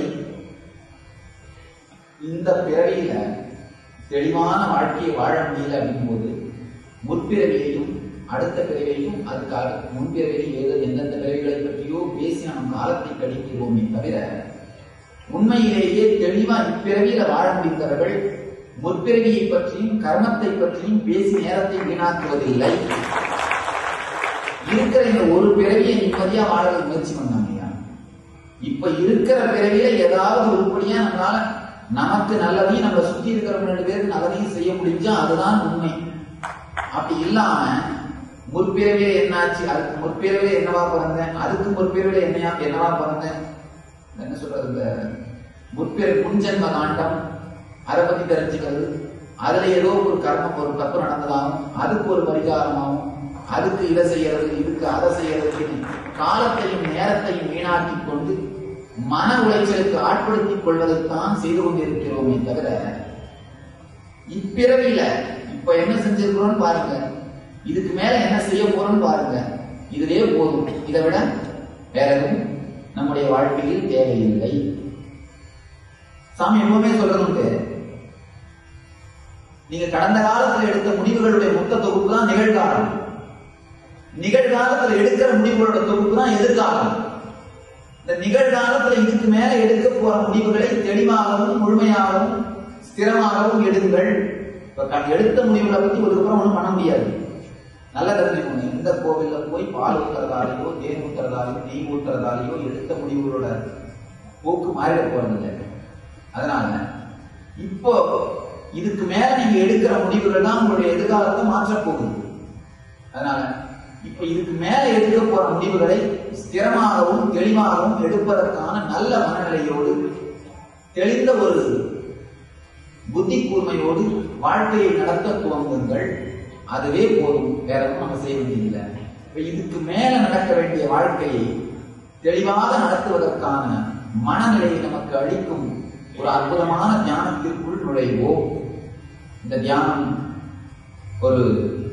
இந்த பிறவியில தெளிவான வாழ்க்கையை வாழ முடியல அப்படிங்கும்போது முற்பிறவியையும் அடுத்த பிறவியையும் அதுக்காக முன்பிறவியில் ஏதோ எந்தெந்த பிறவிகளை பற்றியோ பேசி நாம் காலத்தை கழிக்கிறோமே தவிர உண்மையிலேயே தெளிவா இப்பிறவியில வாழ முடிந்தவர்கள் முற்பிறவியை பற்றியும் கர்மத்தை பற்றியும் பேசி நேரத்தை வீணாக்குவதில்லை இருக்கிற இந்த ஒரு பிறவியை நிம்மதியா வாழ முயற்சி பண்ணாங்க இப்ப இருக்கிற பிறவியில ஏதாவது உருப்படியா நம்மளால நமக்கு நல்லதையும் நம்ம சுத்தி இருக்கிறவங்க ரெண்டு பேருக்கு நல்லதையும் செய்ய முடிஞ்சா அதுதான் உண்மை அப்படி இல்லாம முற்பிறவியில என்னாச்சு அதுக்கு முற்பிறவியில என்னவா பிறந்தேன் அதுக்கு முற்பிறவியில என்னையா என்னவா பிறந்தேன் என்ன சொல்றது இந்த முற்பிறவி முன்ஜென்ம காண்டம் அதை பத்தி தெரிஞ்சுக்கிறது அதுல ஏதோ ஒரு கர்மம் ஒரு தப்பு நடந்ததாகும் அதுக்கு ஒரு பரிகாரமாகும் அதுக்கு இதை செய்யறது இதுக்கு அதை செய்யறது காலத்தையும் நேரத்தையும் வீணாக்கி கொண்டு மன உளைச்சலுக்கு ஆட்படுத்திக் கொள்வதைத்தான் செய்து கொண்டிருக்கிறோமே தவிர இப்பிறவியில இப்ப என்ன செஞ்சிருக்கிறோம்னு பாருங்க இதுக்கு மேல என்ன செய்ய போறோம்னு பாருங்க இதுவே போதும் இதை விட வேற எதுவும் நம்முடைய வாழ்க்கையில் தேவையில்லை சாமி எப்பவுமே சொல்றது உண்டு நீங்க கடந்த காலத்துல எடுத்த முடிவுகளுடைய மொத்த தொகுப்பு தான் நிகழ்காலம் நிகழ்காலத்துல எடுக்கிற முடிவுகளோட தொகுப்பு தான் எதிர்காலம் இந்த நிகழ்காலத்துல இதுக்கு மேல எடுக்க போற முடிவுகளை தெளிவாகவும் முழுமையாகவும் ஸ்திரமாகவும் எடுங்கள் இப்ப க- எடுத்த முடிவுகளை பத்தி ஒதுக்கப்புறம் ஒண்ணும் பண்ண முடியாது நல்லா தெரிஞ்சுக்கோங்க எந்த கோவில்ல போய் பால் ஊத்துறதாலேயோ தேன் ஊத்துறதாலேயோ நெய் ஊத்துறதாலேயோ எடுத்த முடிவுகளோட போக்கு மாறிட போறதில்லை அதனால இப்போ இதுக்கு மேல நீங்க எடுக்கிற முடிவுகள் தான் உங்களுடைய எதிர்காலத்தை மாற்றப் போகுது அதனால இப்ப இதுக்கு மேல எடுக்க போற முடிவுகளை ஸ்திரமாகவும் தெளிவாகவும் எடுப்பதற்கான நல்ல மனநிலையோடு தெளிந்த ஒரு புத்தி கூர்மையோடு வாழ்க்கையை நடத்த துவங்குங்கள் அதுவே போதும் வேற ஒன்றும் நம்ம செய்ய வேண்டியதில்லை இப்ப இதுக்கு மேல நடக்க வேண்டிய வாழ்க்கையை தெளிவாக நடத்துவதற்கான மனநிலையை நமக்கு அளிக்கும் ஒரு அற்புதமான தியானத்திற்குள் நுழைவோம் இந்த தியானம் ஒரு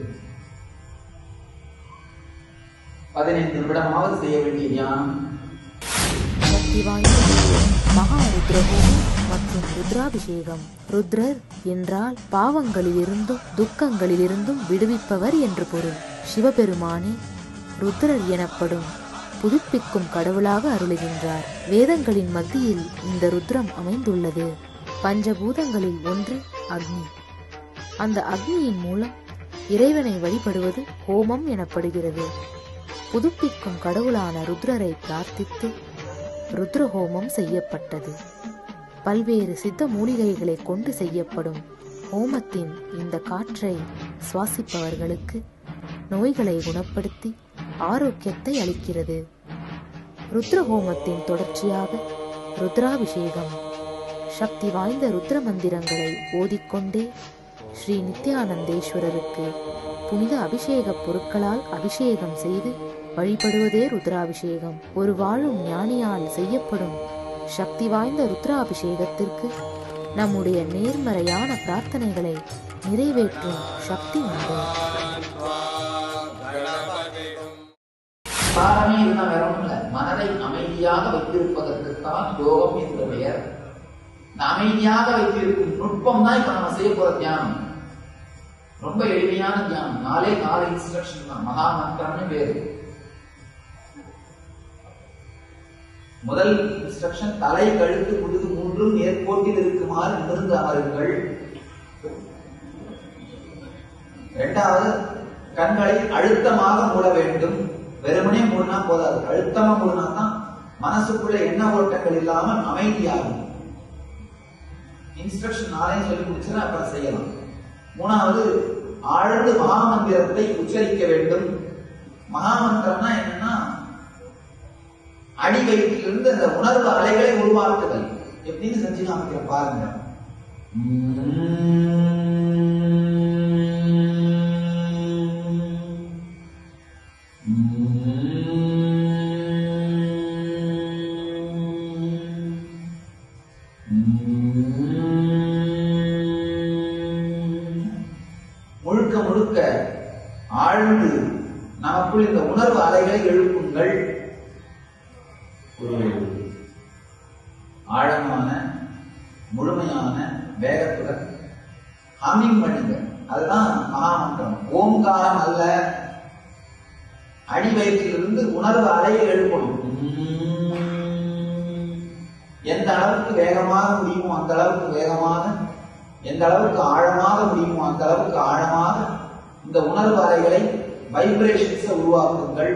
பதினைந்து நிமிடமாவது செய்ய வேண்டிய தியானம் சக்தி வாய்ந்த தெய்வம் மகா ருத்ரஹோமம் மற்றும் ருத்ராபிஷேகம் ருத்ரர் என்றால் பாவங்களிலிருந்தும் துக்கங்களிலிருந்தும் விடுவிப்பவர் என்று பொருள் சிவபெருமானே ருத்ரர் எனப்படும் புதுப்பிக்கும் கடவுளாக அருளுகின்றார் வேதங்களின் மத்தியில் இந்த ருத்ரம் அமைந்துள்ளது பஞ்சபூதங்களில் ஒன்று அக்னி அந்த அக்னியின் மூலம் இறைவனை வழிபடுவது ஹோமம் எனப்படுகிறது புதுப்பிக்கும் கடவுளான ருத்ரரை பிரார்த்தித்து ருத்ரஹோமம் செய்யப்பட்டது பல்வேறு சித்த மூலிகைகளை கொண்டு செய்யப்படும் ஹோமத்தின் இந்த காற்றை சுவாசிப்பவர்களுக்கு நோய்களை குணப்படுத்தி ஆரோக்கியத்தை அளிக்கிறது ருத்ரஹோமத்தின் தொடர்ச்சியாக ருத்ராபிஷேகம் சக்தி வாய்ந்த ருத்ர மந்திரங்களை ஓதிக்கொண்டே ஸ்ரீ நித்யானந்தேஸ்வரருக்கு புனித அபிஷேக பொருட்களால் அபிஷேகம் செய்து வழிபடுவதே ருத்ராபிஷேகம் ஒரு வாழும் ஞானியால் செய்யப்படும் சக்தி வாய்ந்த ருத்ராபிஷேகத்திற்கு நம்முடைய நேர்மறையான பிரார்த்தனைகளை நிறைவேற்றும் சக்தி உண்டு காரணமே இதுதான் வேற ஒண்ணும் இல்ல மனதை அமைதியாக வைத்திருப்பதற்குத்தான் யோகம் என்ற பெயர் இந்த அமைதியாக வைத்திருக்கும் நுட்பம் தான் இப்ப நம்ம செய்ய போற தியானம் ரொம்ப எளிமையான தியானம் நாலே நாலு இன்ஸ்ட்ரக்ஷன் தான் மகா மந்திரம்னு பேரு முதல் இன்ஸ்ட்ரக்ஷன் தலை கழுத்து முதுகு மூன்றும் நேர்கோட்டில் இருக்குமாறு நிமிர்ந்து அமருங்கள் இரண்டாவது கண்களை அழுத்தமாக மூட வேண்டும் வெறுமனே மூடினா போதாது அழுத்தமா மூடினா தான் மனசுக்குள்ள எண்ண ஓட்டங்கள் இல்லாமல் அமைதியாகும் இன்ஸ்ட்ரக்ஷன் நாளையும் சொல்லி முடிச்சுன்னா அப்புறம் செய்யலாம் மூணாவது ஆழ்ந்து மகாமந்திரத்தை உச்சரிக்க வேண்டும் மகாமந்திரம்னா என்னன்னா அடி வயிற்றிலிருந்து அந்த உணர்வு அலைகளை உருவாக்குதல் எப்படின்னு செஞ்சு காமிக்கிறேன் பாருங்க முழுக்க முழுக்க ஆழ்ந்து நமக்குள் இந்த உணர்வு அலைகளை எழுப்புங்கள் ஒரு ஆழமான முழுமையான வேகத்துடன் ஹம்மிங் பண்ணுங்க அதுதான் மகாமந்திரம் ஓங்காரம் அல்ல அடி வயிற்றிலிருந்து உணர்வு அலையை எழுப்பணும் எந்த அளவுக்கு வேகமாக முடியுமோ அந்த அளவுக்கு வேகமாக எந்த அளவுக்கு ஆழமாக முடியுமோ அந்த அளவுக்கு ஆழமாக இந்த உணர்வு அலைகளை வைப்ரேஷன்ஸை உருவாக்குங்கள்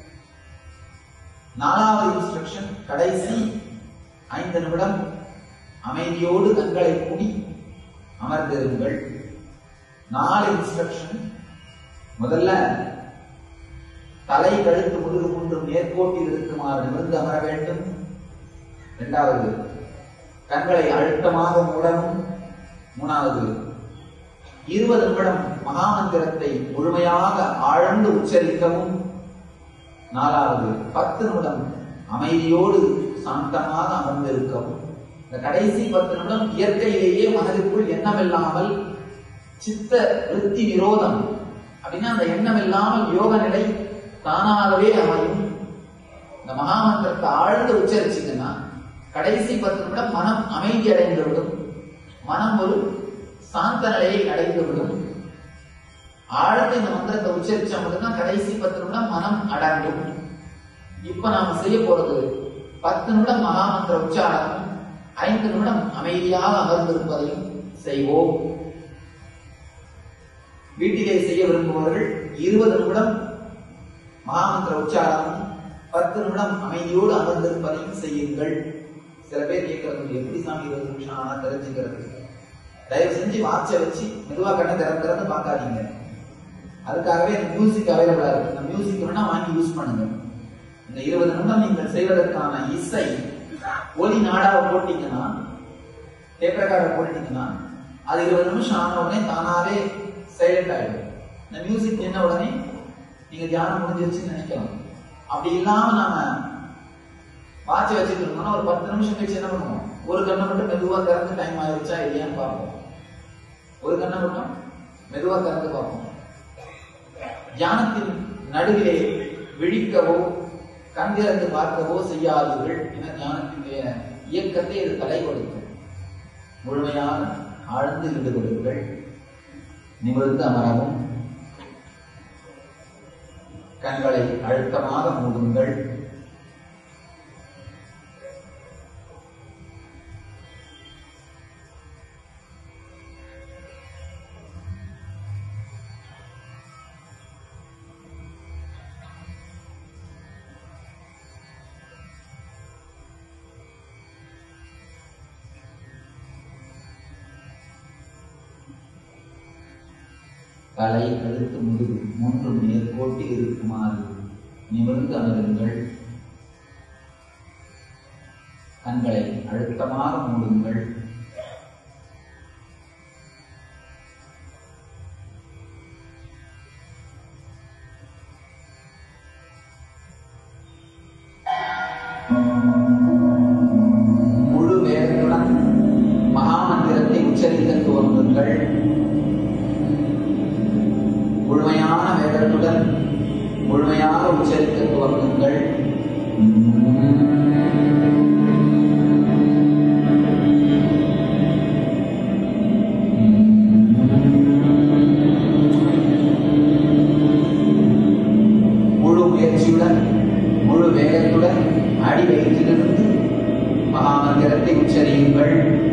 நாலாவது இன்ஸ்ட்ரக்ஷன் கடைசி ஐந்து நிமிடம் அமைதியோடு கண்களை மூடி அமர்ந்திருங்கள் நாலு இன்ஸ்ட்ரக்ஷன் முதல்ல தலை கழுத்து முதுகு மூன்றும் நேர்கோட்டில் இருக்குமாறு நிமிர்ந்து அமர வேண்டும் இரண்டாவது கண்களை அழுத்தமாக மூடவும் மூணாவது இருபது நிமிடம் மகாமந்திரத்தை முழுமையாக ஆழ்ந்து உச்சரிக்கவும் நாலாவது பத்து நிமிடம் அமைதியோடு சாந்தமாக அமர்ந்திருக்கவும் இந்த கடைசி பத்து நிமிடம் இயற்கையிலேயே மனதிற்குள் எண்ணம் இல்லாமல் சித்த விருத்தி விரோதம் அப்படின்னா அந்த எண்ணம் இல்லாமல் யோக நிலை தானாகவே அமையும் இந்த மகாமந்திரத்தை ஆழ்ந்து உச்சரிச்சீங்கன்னா கடைசி பத்து நிமிடம் மனம் அமைதி அடைந்துவிடும் மனம் ஒரு சாந்த நிலையை அடைந்துவிடும் ஆழ்ந்த இந்த மந்திரத்தை உச்சரிச்சா மட்டும்தான் கடைசி பத்து நிமிடம் மனம் அடங்கும் இப்ப நாம செய்ய போறது பத்து நிமிடம் மகாமந்திர உச்சாரணம் ஐந்து நிமிடம் அமைதியாக அமர்ந்திருப்பதையும் செய்வோம் வீட்டிலே செய்ய விரும்புபவர்கள் இருபது நிமிடம் மகாமந்திர உச்சாரணம் பத்து நிமிடம் அமைதியோடு அமர்ந்திருப்பதையும் செய்யுங்கள் சில பேர் கேட்கறது எப்படி சாமி இருபது நிமிஷம் ஆனா தெரிஞ்சுக்கிறது தயவு செஞ்சு வாட்சை வச்சு மெதுவா கண்ணை திறந்து திறந்து பார்க்காதீங்க அதுக்காகவே இந்த மியூசிக் அவைலபிளா இருக்கு இந்த மியூசிக் வேணா வாங்கி யூஸ் பண்ணுங்க இந்த இருபது நிமிடம் நீங்கள் செய்வதற்கான இசை ஒலி நாடாவை போட்டீங்கன்னா டேப் ரெக்கார்டை போட்டீங்கன்னா அது இருபது நிமிஷம் ஆன உடனே தானாவே சைலண்ட் ஆயிடும் இந்த மியூசிக் என்ன உடனே நீங்க தியானம் முடிஞ்சிருச்சுன்னு நினைக்கலாம் அப்படி இல்லாம நாம வாட்சை வச்சுட்டு இருக்கோம்னா ஒரு பத்து நிமிஷம் கழிச்சு என்ன பண்ணுவோம் ஒரு கண்ணை மட்டும் மெதுவா திறந்து டைம் ஆயிடுச்சா இல்லையான்னு பார்ப்போம் ஒரு கண்ணை மட்டும் மெதுவா திறந்து பார்ப்போம் தியானத்தின் நடுவிலே விழிக்கவோ கண் திறந்து பார்க்கவோ செய்யாதீர்கள் என ஞானத்தினுடைய இயக்கத்தை இது தடை கொடுக்கும் முழுமையான ஆழ்ந்து ஈடுபடுங்கள் நிமிர்ந்து அமரவும் கண்களை அழுத்தமாக மூடுங்கள் தலை கழுத்து முதுகு மூன்றும் நேர்கோட்டில் இருக்குமாறு நிமிர்ந்து அமருங்கள் கண்களை அழுத்தமாக மூடுங்கள் முழு வேகத்துடன் மகாமந்திரத்தை உச்சரிக்க துவங்குங்கள் முழுமையான வேதத்துடன் முழுமையாக உச்சரிக்க துவங்குங்கள் முழு முயற்சியுடன் முழு வேகத்துடன் அடி வயிற்றிலிருந்து மகாமந்திரத்தை உச்சரியுங்கள்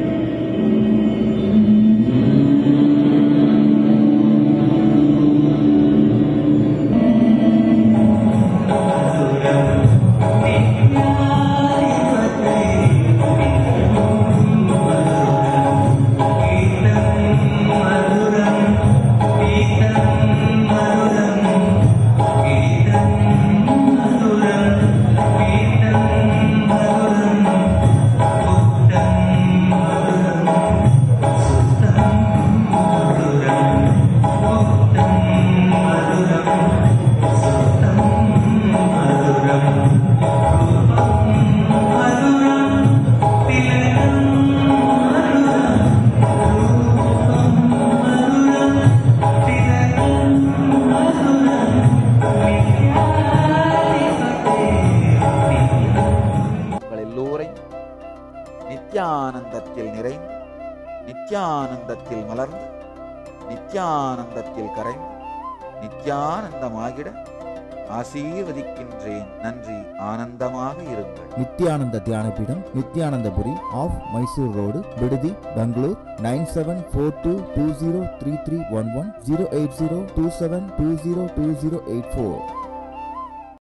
உங்கள் எல்லோரையும் நித்யானந்தத்தில் நிறைந்து நித்யானந்தத்தில் மலர்ந்து நித்யானந்தத்தில் கரைந்து நித்யானந்தமாகிட ஆசீர்வதிக்கின்றேன் நன்றி ஆனந்தமாக இருங்கள் நித்யானந்த தியானபீடம் நித்யானந்தபுரி ஆஃப் மைசூர் ரோடு விடுதி Bangalore nine seven four two two zero three three one one zero eight zero two seven two zero two zero eight four